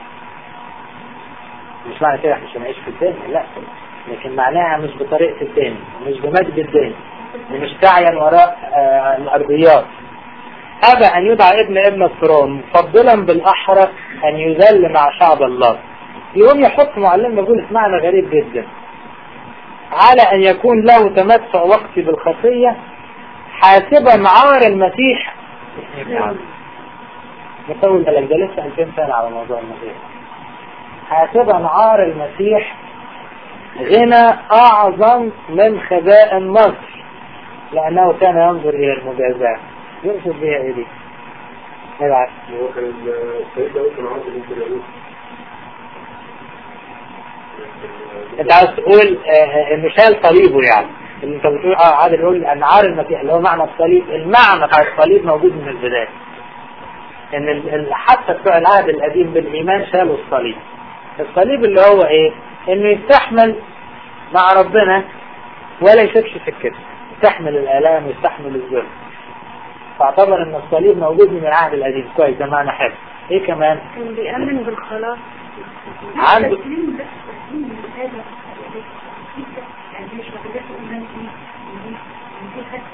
مش معنى كده احنا مش هنعيش في الدنيا لا لكن معناها مش بطريقة الدنيا مش بمجد الدنيا ومش سعيا وراء آه الارضيات أبى أن يدعى ابن ابن الفرعون مفضلا بالأحرى أن يذل مع شعب الله يقوم يحط معلم بيقول معنى غريب جدا على أن يكون له تمتع وقتي بالخطية حاسبا عار المسيح نطول بالك ده لسه 2000 سنة على موضوع المسيح حاسبا عار المسيح غنى أعظم من خزائن مصر لأنه كان ينظر إلى المجازات يقصد بها إيه دي؟ العكس هو كان السيد داود كان عاوز ينزل يعود انت عاوز تقول آه، مثال صليبه يعني اللي انت بتقول اه عادل يقول ان عار المسيح اللي هو معنى الصليب المعنى بتاع الصليب موجود من البدايه ان ال- ال- حتى بتوع العهد القديم بالايمان شالوا الصليب الصليب اللي هو ايه انه يستحمل مع ربنا ولا يسيبش سكته يستحمل الالام ويستحمل الذل فاعتبر ان الصليب موجود من العهد القديم كويس ده معنى حلو ايه كمان كان بيأمن بالخلاص عنده- تسليم بس تسليم لهذا يعني مش مقدسة إيمان فيه في حد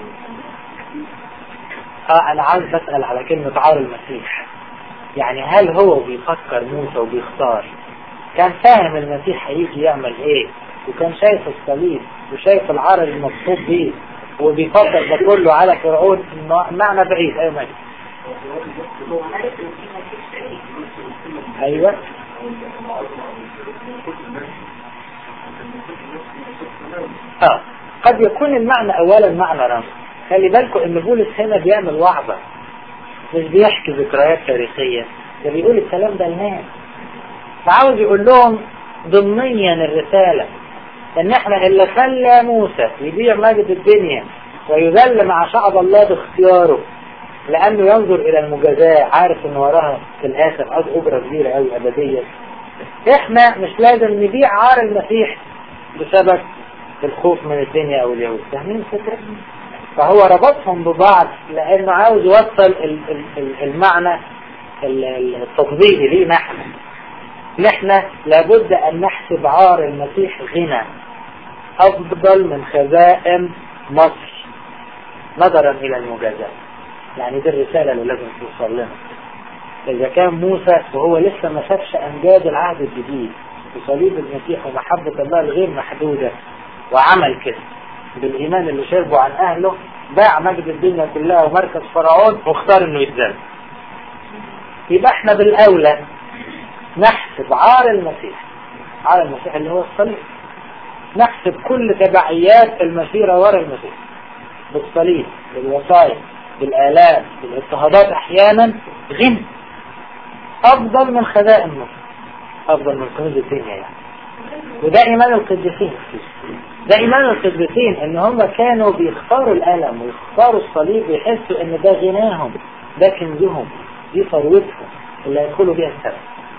اه انا عاوز بسأل على كلمة عار المسيح يعني هل هو بيفكر موسى وبيختار كان فاهم المسيح هيجي يعمل ايه وكان شايف الصليب وشايف العار المقصود بيه وبيفكر ده كله على فرعون الم- معنى بعيد ايوه مجد ايوه اه قد يكون المعنى اولا معنى رمز خلي بالكم ان بولس هنا بيعمل وعظة مش بيحكي ذكريات تاريخية ده بيقول الكلام ده للناس فعاوز يقول لهم ضمنيا الرسالة ان احنا اللي خلى موسى يبيع مجد الدنيا ويذل مع شعب الله باختياره لانه ينظر الى المجازاة عارف ان وراها في الاخر اجرة كبيرة قوي ابدية احنا مش لازم نبيع عار المسيح بسبب الخوف من الدنيا او اليهود فاهمين الفكرة؟ فهو ربطهم ببعض لانه عاوز يوصل ال- ال- ال- المعنى ال- ال- التطبيقي لينا احنا نحن لابد ان نحسب عار المسيح غنى افضل من خزائن مصر نظرا الى المجازات يعني دي الرسالة اللي لازم توصل لنا إذا كان موسى وهو لسه ما شافش أمجاد العهد الجديد وصليب المسيح ومحبة الله الغير محدودة وعمل كده بالإيمان اللي شربه عن أهله باع مجد الدنيا كلها ومركز فرعون واختار إنه يتزال يبقى احنا بالأولى نحسب عار المسيح عار المسيح اللي هو الصليب نحسب كل تبعيات المسيرة ورا المسيح بالصليب بالوصايا بالآلام بالاضطهادات أحيانا غنى أفضل من خزائن مصر أفضل من كنوز الدنيا يعني وده إيمان القديسين ده إيمان القديسين إن هم كانوا بيختاروا الألم ويختاروا الصليب ويحسوا إن ده غناهم ده كنزهم دي ثروتهم اللي هيدخلوا بيها السماء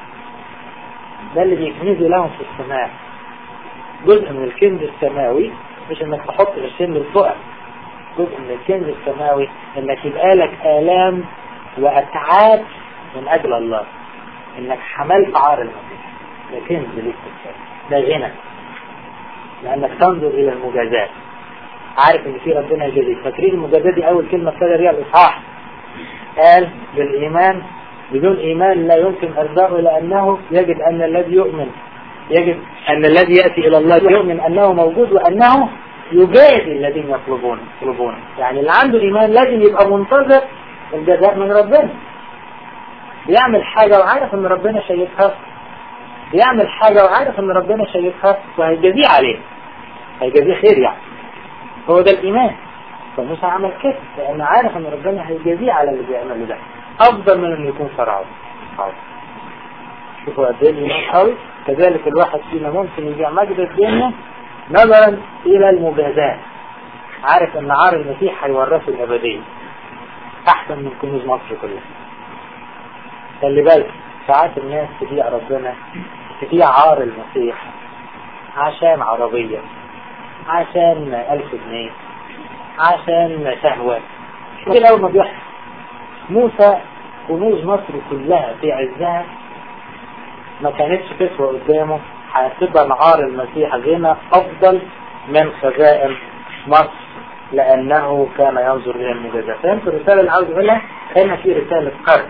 ده اللي بيكنزوا لهم في السماء جزء من الكنز السماوي مش انك تحط قرشين للفقر جزء من الكنز السماوي انك يبقى لك آلام وأتعاب من أجل الله انك حملت عار المسيح ده كنز ليك في السماء ده غنى لانك تنظر الى المجازات عارف ان في ربنا يجازيك فاكرين المجازات دي اول كلمة ابتدى بيها الاصحاح قال بالايمان بدون ايمان لا يمكن ارضائه لانه يجب ان الذي يؤمن يجب ان الذي ياتي الى الله يؤمن انه موجود وانه يجازي الذين يطلبون يطلبون يعني اللي عنده إيمان لازم يبقى منتظر الجزاء من ربنا بيعمل حاجة وعارف ان ربنا شايفها بيعمل حاجة وعارف ان ربنا شايفها وهيجازيه عليه هيجازيه خير يعني هو ده الإيمان فموسى عمل كده لأنه عارف ان ربنا هيجازيه على اللي بيعمله ده أفضل من انه يكون فرعون شوفوا قد ايه الإيمان قوي كذلك الواحد فينا ممكن يبيع مجد الدنيا نظرا إلى المجازات عارف ان عار المسيح هيورثه الأبدية أحسن من كنوز مصر كلها خلي بالك ساعات الناس تبيع ربنا تبيع عار المسيح عشان عربية عشان ألف جنيه عشان شهوة كده أول ما بيحصل موسى كنوز مصر كلها في عزها ما كانتش تسوى قدامه هتبقى نهار المسيح غنى أفضل من خزائن مصر لأنه كان ينظر إلى المجازات فهمت الرسالة اللي عاوز أقولها هنا في رسالة قرن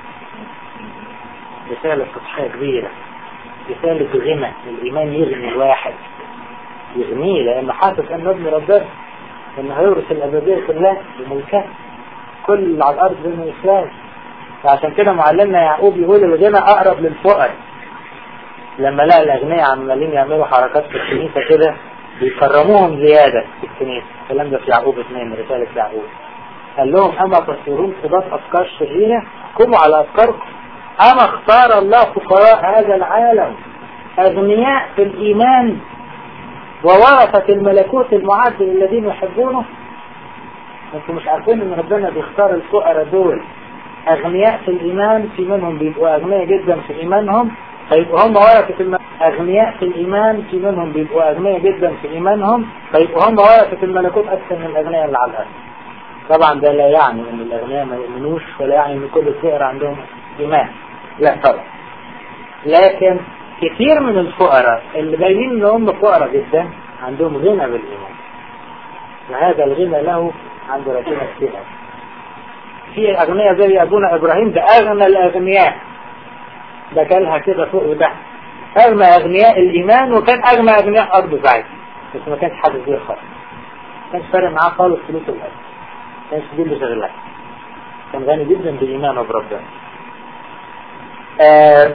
رسالة سطحية كبيرة رسالة غنى الإيمان يغني الواحد يغنيه لأنه حاسس أنه ابن ربنا أنه هيورث الأبدية كلها بملكها كل اللي على الأرض بين الإسلام فعشان كده معلمنا يعقوب يقول الغنى أقرب للفقر لما لقى الأغنياء عمالين يعملوا حركات في الكنيسة كده بيكرموهم زيادة في الكنيسة الكلام ده في يعقوب اثنين رسالة يعقوب قال لهم أما تصيرون قضاة أفكار شريرة قوموا على أفكاركم أما اختار الله فقراء هذا العالم أغنياء في الإيمان وورثة الملكوت المعد للذين يحبونه انتوا مش عارفين ان ربنا بيختار الفقراء دول أغنياء في الإيمان في منهم بيبقوا أغنياء جدا في إيمانهم فيبقوا هم ورثة الم... أغنياء في الإيمان في منهم بيبقوا أغنياء جدا في إيمانهم فيبقوا هم ورثة الملكوت أكثر من الأغنياء اللي على الأرض طبعا ده لا يعني ان الأغنياء ما يؤمنوش ولا يعني ان كل الفقراء عندهم إيمان لا طبعا لكن كثير من الفقراء اللي باينين ان هم فقراء جدا عندهم غنى بالإيمان وهذا الغنى له عند ربنا كثير في أغنياء زي أبونا إبراهيم ده أغنى الأغنياء ده كانها كده فوق وتحت أغنى أغنياء الإيمان وكان أغنى أغنياء أرض بعيد بس ما كانش حد زي خالص ما كانش فارق معاه خالص فلوس الأرض ما كانش دي اللي شغلها كان غني جدا بإيمانه بربنا آه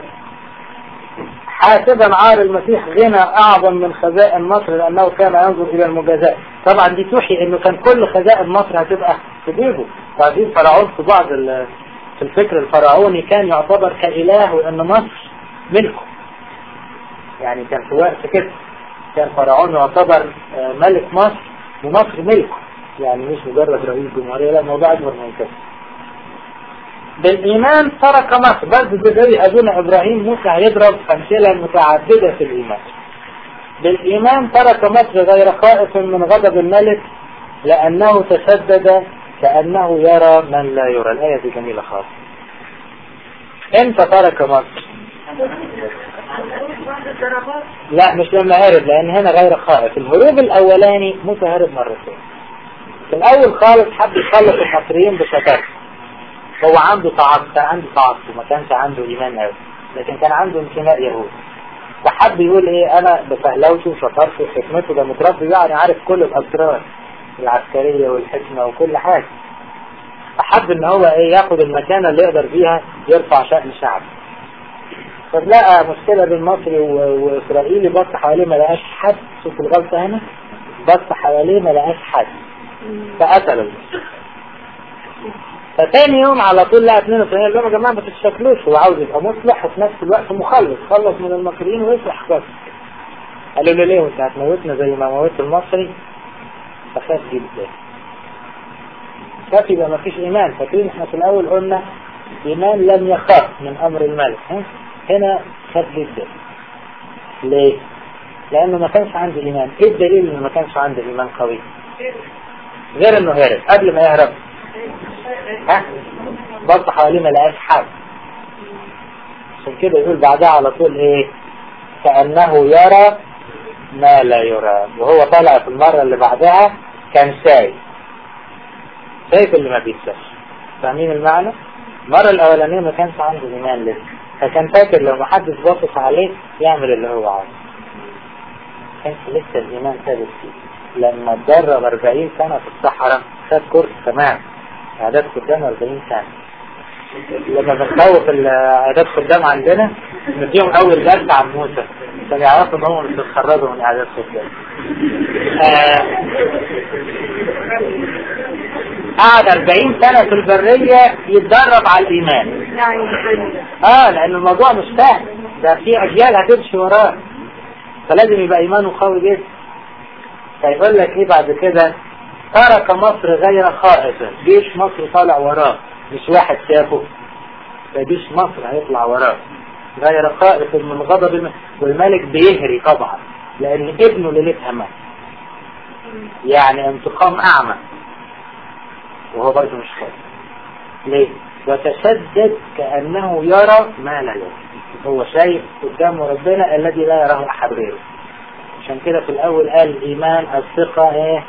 حاسبا عار المسيح غنى أعظم من خزائن مصر لأنه كان ينظر إلى المجازات طبعا دي توحي أنه كان كل خزائن مصر هتبقى في جيبه بعدين فرعون في بعض في الفكر الفرعوني كان يعتبر كإله وأن مصر ملكه يعني كان في وقت كده كان فرعون يعتبر ملك مصر ومصر ملكه يعني مش مجرد رئيس جمهورية لا الموضوع أكبر من كده بالإيمان ترك مصر بس زي أبونا إبراهيم موسى هيضرب أمثلة متعددة في الإيمان بالإيمان ترك مصر غير خائف من غضب الملك لأنه تشدد كأنه يرى من لا يرى الآية دي جميلة خالص امتى ترك مصر لا مش لما هرب لأن هنا غير خائف الهروب الأولاني موسى هرب مرتين في الأول خالص حب يخلص المصريين بشطارته هو عنده تعصب كان عنده تعصب ما كانش عنده إيمان قوي لكن كان عنده انتماء يهودي فحب يقول ايه انا بفهلوته وشطارته وحكمته ده متربي يعني عارف كل الاسرار العسكرية والحكمة وكل حاجة فحب ان هو ايه ياخد المكانة اللي يقدر فيها يرفع شأن شعب فلقى مشكلة بين مصري واسرائيلي بص حواليه ما لقاش حد شوف الغلطة هنا بص حواليه ما لقاش حد فقتله فتاني يوم على طول لقى اثنين اسرائيل قال لهم يا جماعة ما تتشكلوش هو عاوز يبقى مصلح وفي نفس الوقت مخلص خلص من المصريين ويصلح بس قالوا له ليه وانت هتموتنا زي ما موت المصري فخاف جدا خاف يبقى ما فيش ايمان فاكرين احنا في الاول قلنا ايمان لم يخاف من امر الملك هنا خاف جدا ليه لانه ما كانش عنده ايمان ايه الدليل انه ما كانش عنده ايمان قوي غير انه هرب قبل ما يهرب ها بص حواليه ما لقاش حد عشان كده يقول بعدها على طول ايه كأنه يرى ما لا يرى وهو طالع في المرة اللي بعدها كان شايف شايف اللي ما بيتشافش فاهمين المعنى المرة الأولانية ما كانش عنده إيمان لسه فكان فاكر لو ما حدش باصص عليه يعمل اللي هو عاوزه كانش لسه الإيمان ثابت فيه لما اتدرب 40 سنة في الصحراء خد كورس تمام إعداد قدام 40 سنة لما بنخوف الإعداد قدام عندنا نديهم أول درس عن موسى عشان يعرفوا إن هم مش بيتخرجوا من إعداد قدام آه، قعد 40 سنة في البرية يتدرب على الإيمان اه لان الموضوع مش سهل ده في اجيال هتمشي وراه فلازم يبقى ايمانه قوي جدا فيقول لك ايه بعد كده ترك مصر غير خائفا جيش مصر طالع وراه مش واحد شافه ده جيش مصر هيطلع وراه غير خائف من غضب الم- والملك بيهري طبعا لان ابنه ليلتها مات يعني انتقام اعمى وهو برضه مش خائف ليه؟ وتشدد كأنه يرى ما لا يرى هو شايف قدامه ربنا الذي لا يراه أحد غيره عشان كده في الأول قال الإيمان الثقة إيه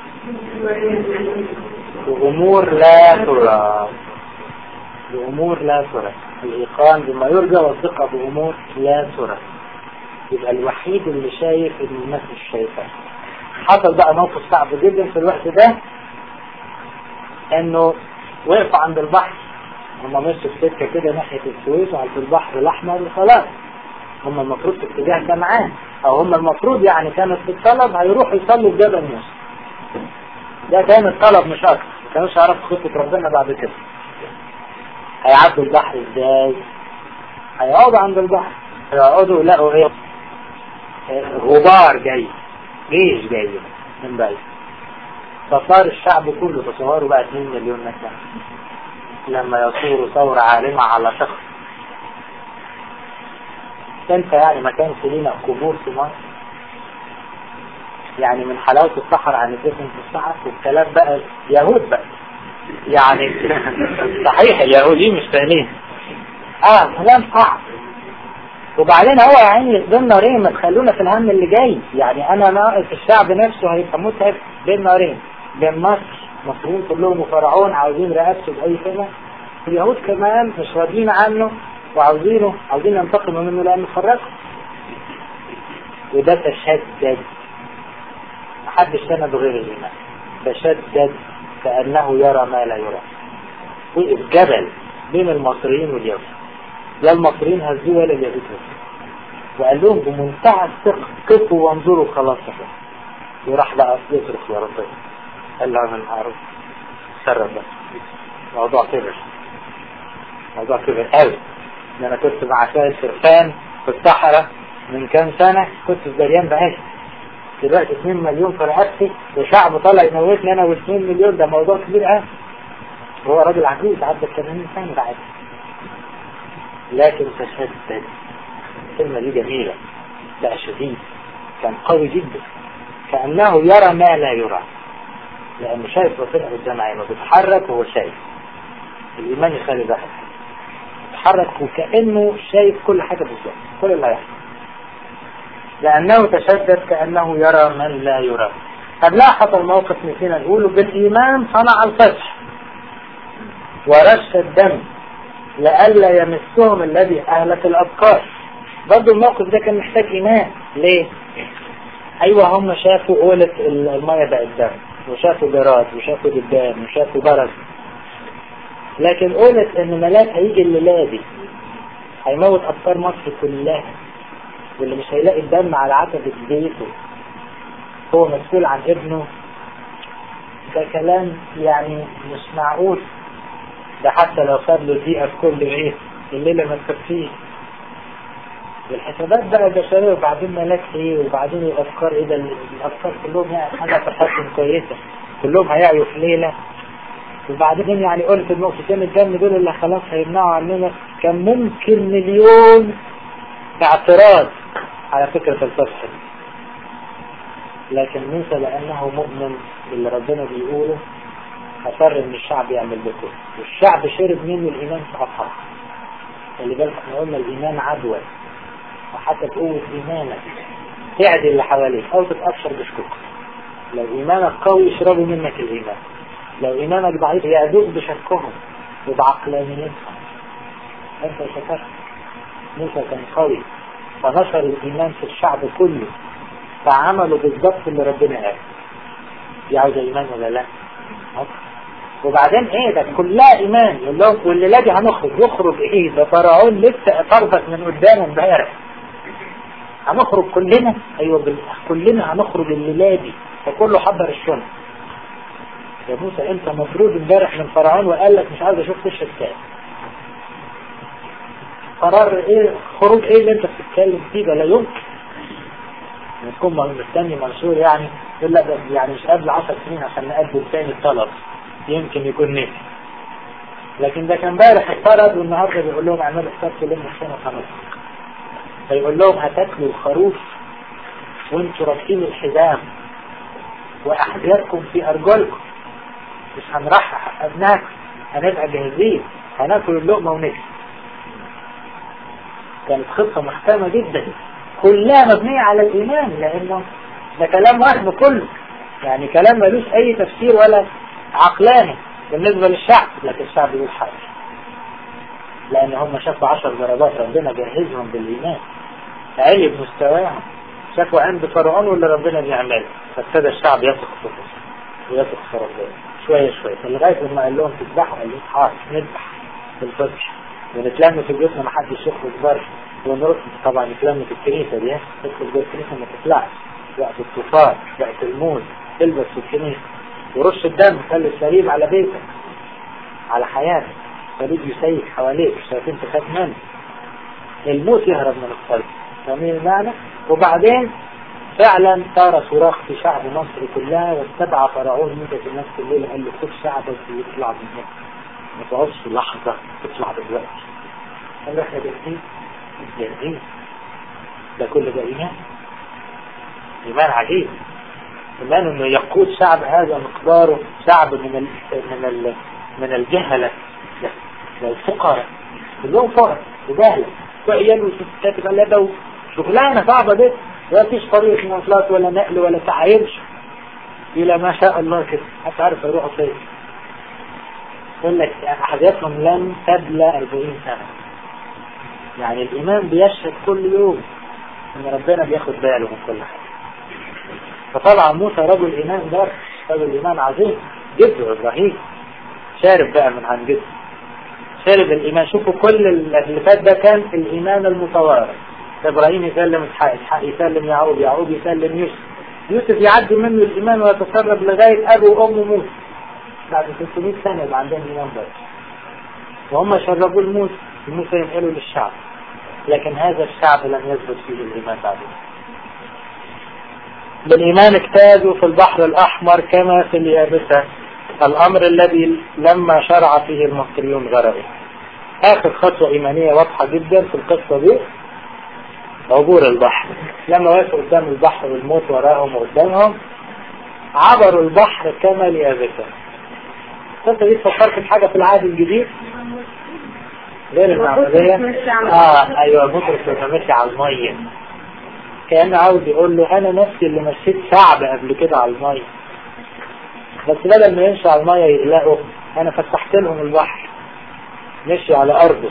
بأمور لا ترى بأمور لا ترى الإيقان بما يرجى والثقة بأمور لا ترى يبقى الوحيد اللي شايف إن الناس مش شايفاه حصل بقى موقف صعب جدا في الوقت ده انه وقفوا عند البحر هم مشوا في سكه كده ناحيه السويس وعلى البحر الاحمر وخلاص هم المفروض في اتجاه كنعان او هم المفروض يعني كانت في الطلب هيروحوا يصلوا في جبل موسى ده كان الطلب مش اكتر ما كانوش يعرفوا خطه ربنا بعد كده هيعدوا البحر ازاي هيقعدوا عند البحر هيقعدوا يلاقوا ايه آه، غبار جاي جيش جاي من بعيد فصار الشعب كله تصوروا بقى 2 مليون مثلا لما يصوروا ثورة عالمة على شخص انت يعني ما كانش لينا قبور في مصر يعني من حلاوة الصحراء عن الدفن في الصحراء والكلام بقى يهود بقى يعني صحيح اليهوديين مش فاهمين اه كلام صعب وبعدين هو يا عيني بين نارين ما تخلونا في الهم اللي جاي يعني انا ناقص الشعب نفسه هيبقى متعب بين نارين بين مصر مصريين كلهم وفرعون عاوزين رئاسته بأي كلمة اليهود كمان مش راضيين عنه وعاوزينه عاوزين ينتقموا منه لأنه فرقه وده تشدد محدش سند غير الإيمان تشدد كأنه يرى ما لا يرى وقف جبل بين المصريين واليهود لا المصريين هزوه ولا اليهود هزوه وقال لهم بمنتهى الثقة كفوا وانظروا خلاص وراح بقى يصرخ يا ربنا قال له من عارف سرب بقى موضوع كبر موضوع كبر قوي ان انا كنت مع شوية فرفان في الصحراء من كام سنة كنت في دريان بعيش دلوقتي 2 مليون في رقبتي وشعب طالع يموتني انا و2 مليون ده موضوع كبير قوي هو راجل عجوز عدى 80 سنة بعد لكن تشدد الكلمة دي جميلة بقى شديد كان قوي جدا كأنه يرى ما لا يرى لأنه شايف ربنا قدام عينه بيتحرك وهو شايف الإيمان يخلي ده يتحرك وكأنه شايف كل حاجة بالظبط كل اللي هيحصل لأنه تشدد كأنه يرى من لا يرى طب لاحظ الموقف نسينا نقوله بالإيمان صنع الفتح ورش الدم لئلا يمسهم الذي أهلك الأبكار برضه الموقف ده كان محتاج إيمان ليه؟ أيوة هم شافوا قولة المية بقت دم وشافوا جراد وشافوا دبان وشافوا برد لكن قولة إن ملاك هيجي الليلة دي هيموت أبكار مصر كلها واللي مش هيلاقي الدم على عتبة بيته هو مسؤول عن ابنه ده كلام يعني مش معقول ده حتى لو خد له دقيقة في كل ايه الليلة ما تكفيه الحسابات بقى البشرية وبعدين ملاك ايه وبعدين الافكار ايه ده الافكار كلهم يعني حاجة فرحتهم كويسة كلهم هيعيوا في ليلة وبعدين يعني قلت النقطتين الدم دول اللي خلاص هيمنعوا عننا كان ممكن مليون اعتراض على فكرة الفتح دي لكن موسى لأنه مؤمن باللي ربنا بيقوله أصر إن الشعب يعمل ده كله والشعب شرب منه الإيمان في أصحاب اللي بالك احنا قلنا الإيمان عدوى وحتى قوة إيمانك تعدي اللي حواليك أو تتأثر بشكوك لو إيمانك قوي يشربوا منك الإيمان لو إيمانك ضعيف يعدوك بشكهم وبعقلانيتهم أنت شكرت موسى كان قوي فنشر الإيمان في الشعب كله فعملوا بالظبط اللي ربنا قال دي عاوزة ايمان ولا لا أهو. وبعدين ايه ده كلها ايمان يقول لهم والليله دي هنخرج يخرج ايه ده فرعون لسه طردك من قدام امبارح هنخرج كلنا ايوه بال... كلنا هنخرج الليله دي فكله حضر الشنط يا موسى انت مفروض امبارح من فرعون وقال لك مش عايز اشوف وشك تاني قرار ايه خروج ايه اللي انت بتتكلم فيه ده لا يمكن تكون مستني منصور يعني يقول لك ده يعني مش قبل 10 سنين عشان نقدم تاني الطلب يمكن يكون نسي لكن ده كان امبارح اتطرد والنهارده بيقول لهم اعملوا حساب كلهم السنه خلاص فيقول لهم هتاكلوا الخروف وانتوا رابطين الحزام واحذيتكم في ارجلكم مش هنرحح ابنائكم هنبقى جاهزين هناكل اللقمه ونكسب كانت خطه محكمه جدا كلها مبنيه على الايمان لانه ده كلام وهم كله يعني كلام ملوش اي تفسير ولا عقلاني بالنسبة للشعب لكن الشعب يقول حاجة لان هم شافوا عشر ضربات ربنا جهزهم بالايمان علي بمستواهم شافوا عند فرعون واللي ربنا بيعمله فابتدى الشعب يثق في الله ويثق في ربنا شوية شوية فلغاية لما قال لهم تذبحوا قال لهم حاضر نذبح في الفجر ونتلم في بيوتنا ما حدش يخرج بره ونرد طبعا نتلم في الكنيسة دي تدخل جوه الكنيسة ما تطلعش وقت الطوفان وقت الموت تلبس في الكنيسة ورش الدم خلي السليم على بيتك على حياتك صليب يسيك حواليك شايفين تخاف منه الموت يهرب من القلب فاهمين المعنى وبعدين فعلا صار صراخ في شعب مصر كلها واتبع فرعون موسى في نفس الليل قال له خد شعبك ويطلع من مصر ما تقعدش لحظة تطلع دلوقتي قال له احنا جاهزين جاهزين ده كل ده ايمان ايمان عجيب إيمان أنه يقود شعب هذا مقداره شعب من ال من ال من الجهلة الفقراء كلهم فقراء وجهلة وعيال وستات غلابة وشغلانة صعبة دي ما فيش طريق مواصلات ولا نقل ولا تعايرش إلى ما شاء الله كده حتى عارف يروحوا فين يقول لك أحداثهم لم تبلى 40 سنة يعني الإيمان بيشهد كل يوم إن ربنا بياخد باله من كل حاجة فطبعا موسى رجل إيمان ده رجل إيمان عظيم جده إبراهيم شارب بقى من عن جده شارب الإيمان شوفوا كل اللي فات ده كان الإيمان المتوارث إبراهيم يسلم إسحاق إسحاق يسلم يعقوب يعقوب يسلم يوسف يوسف يعدي منه الإيمان ويتسرب لغاية أبو وأم موسى بعد 600 سنة يبقى عندهم إيمان بس وهم شربوا الموسى موسى ينقلوا للشعب لكن هذا الشعب لم يثبت فيه الإيمان بعدين بالإيمان اجتازوا في البحر الأحمر كما في اليابسة الأمر الذي لما شرع فيه المصريون غرقوا آخر خطوة إيمانية واضحة جدا في القصة دي عبور البحر لما وقفوا قدام البحر والموت وراهم وقدامهم عبروا البحر كما ليابسة القصة دي فكرت في حاجة في العهد الجديد غير المعمودية اه ايوه بطرس لما مشي على المية كان عاوز يقول له انا نفسي اللي مشيت شعب قبل كده على المية بس بدل ما يمشي على المية يقلقوا انا فتحت لهم البحر مشي على ارضه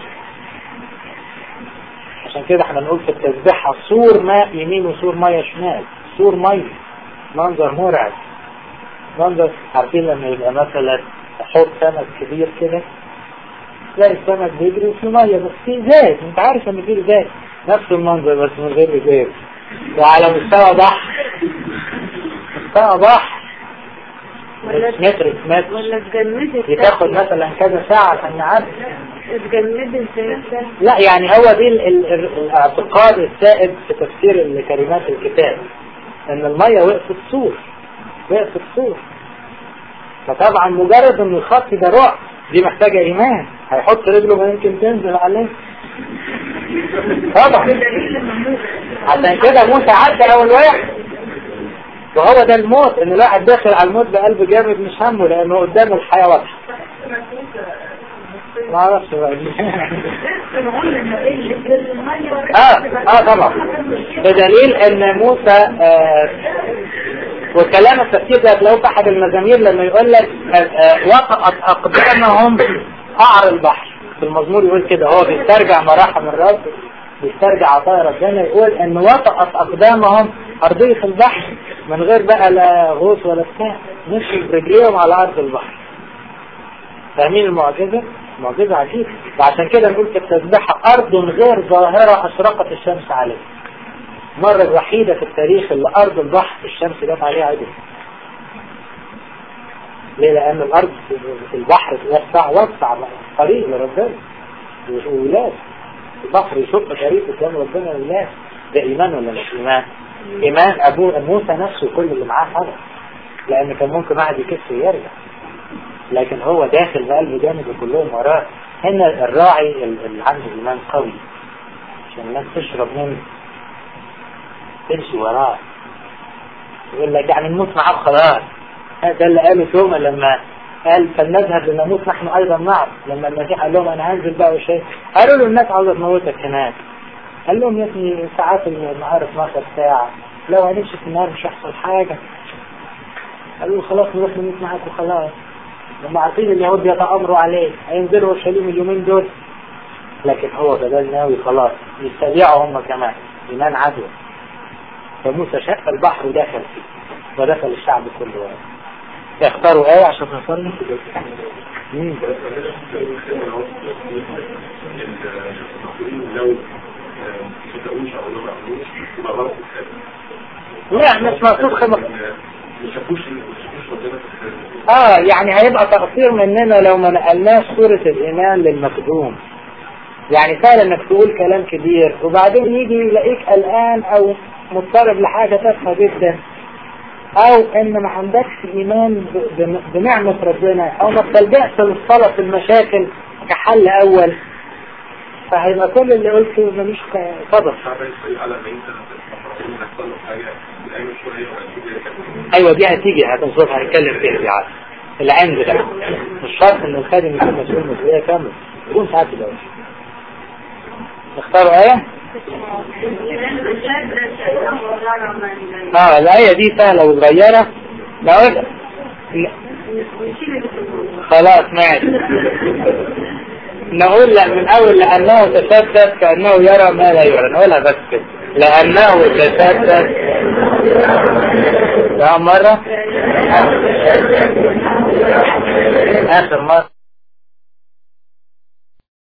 عشان كده احنا نقول في التسبيحة سور ماء يمين وسور مية شمال سور مية منظر مرعب منظر عارفين لما يبقى مثلا حوض سمك كبير كده تلاقي السمك بيجري وفي مية بس في ازاز انت عارف ان في ازاز نفس المنظر بس من غير ازاز وعلى مستوى بحر مستوى بحر متر متر ولا اتجمدت بتاخد مثلا كذا ساعة عشان نعدي اتجمدت زي لا يعني هو دي ال ال ال الاعتقاد السائد في تفسير كلمات الكتاب ان المية وقفت سور وقفت سور فطبعا مجرد ان الخط ده رعب دي محتاجة ايمان هيحط رجله ما يمكن تنزل عليه طبعا عشان كده موسى عدى اول واحد وهو ده الموت ان الواحد داخل على الموت بقلب جامد مش همه لانه قدامه الحياة واضحة ما اعرفش بقى اه اه طبعا بدليل ان موسى آه وكلام التفسير ده هتلاقوه في احد المزامير لما يقول لك آه آه وطأت اقدامهم قعر البحر في المزمور يقول كده هو بيسترجع مراحم الرب بيسترجع عطايا ربنا يقول ان وطأت اقدامهم أرضية البحر من غير بقى لا غوص ولا بتاع مشوا برجليهم على أرض البحر فاهمين المعجزة؟ معجزة عجيبة وعشان كده نقول في التسبيحة أرض غير ظاهرة أشرقت الشمس عليها المرة الوحيدة في التاريخ اللي أرض البحر الشمس جت عليها عدل ليه لأن الأرض في البحر وسع وسع طريق لربنا وولاد البحر يشق طريق قدام ربنا لله ده إيمان ولا مش إيمان؟ إيمان أبوه موسى نفسه كل اللي معاه حرق لأن كان ممكن واحد يكسر ويرجع لكن هو داخل بقلب جامد وكلهم وراه هنا الراعي اللي عنده إيمان قوي عشان الناس تشرب منه تمشي وراه يقول لك يعني نموت معاه خلاص ده اللي قاله توما لما قال فلنذهب لنموت نحن ايضا معه لما المسيح قال لهم انا هنزل بقى وشيء قالوا له الناس عاوزه تموتك هناك قال لهم يا ابني ساعات النهار 12 ساعة لو هنمشي في النهار مش هيحصل حاجة قالوا له خلاص نروح نموت معاك وخلاص لما عارفين اليهود بيتأمروا عليه هينزلوا اورشليم اليومين دول لكن هو بدل ناوي خلاص يستبيعوا هم كمان إيمان عدوى فموسى شق البحر ودخل فيه ودخل الشعب كله وراه يختاروا ايه عشان نصلي مم. لا مش مقصود خمس اه يعني هيبقى تقصير مننا لو ما نقلناش صورة الايمان للمخدوم يعني سهل انك تقول كلام كبير وبعدين يجي يلاقيك قلقان او مضطرب لحاجة تافهة جدا او ان ما عندكش ايمان بنعمة ربنا او ما بتلجأش للصلاة في المشاكل كحل اول فهيبقى كل اللي قلته ملوش صدق ايوه دي هتيجي هتنصف هنتكلم فيها دي عارف العند ده مش شرط ان الخادم يكون مسؤول مسؤولية كاملة يكون ساعات الاول اختاروا ايه اه الآية دي سهلة وصغيرة نقول خلاص ماشي نقول لا من أول لأنه تشدد كأنه يرى ما لا يرى نقولها بس كده لأنه تشدد لا مرة آخر مرة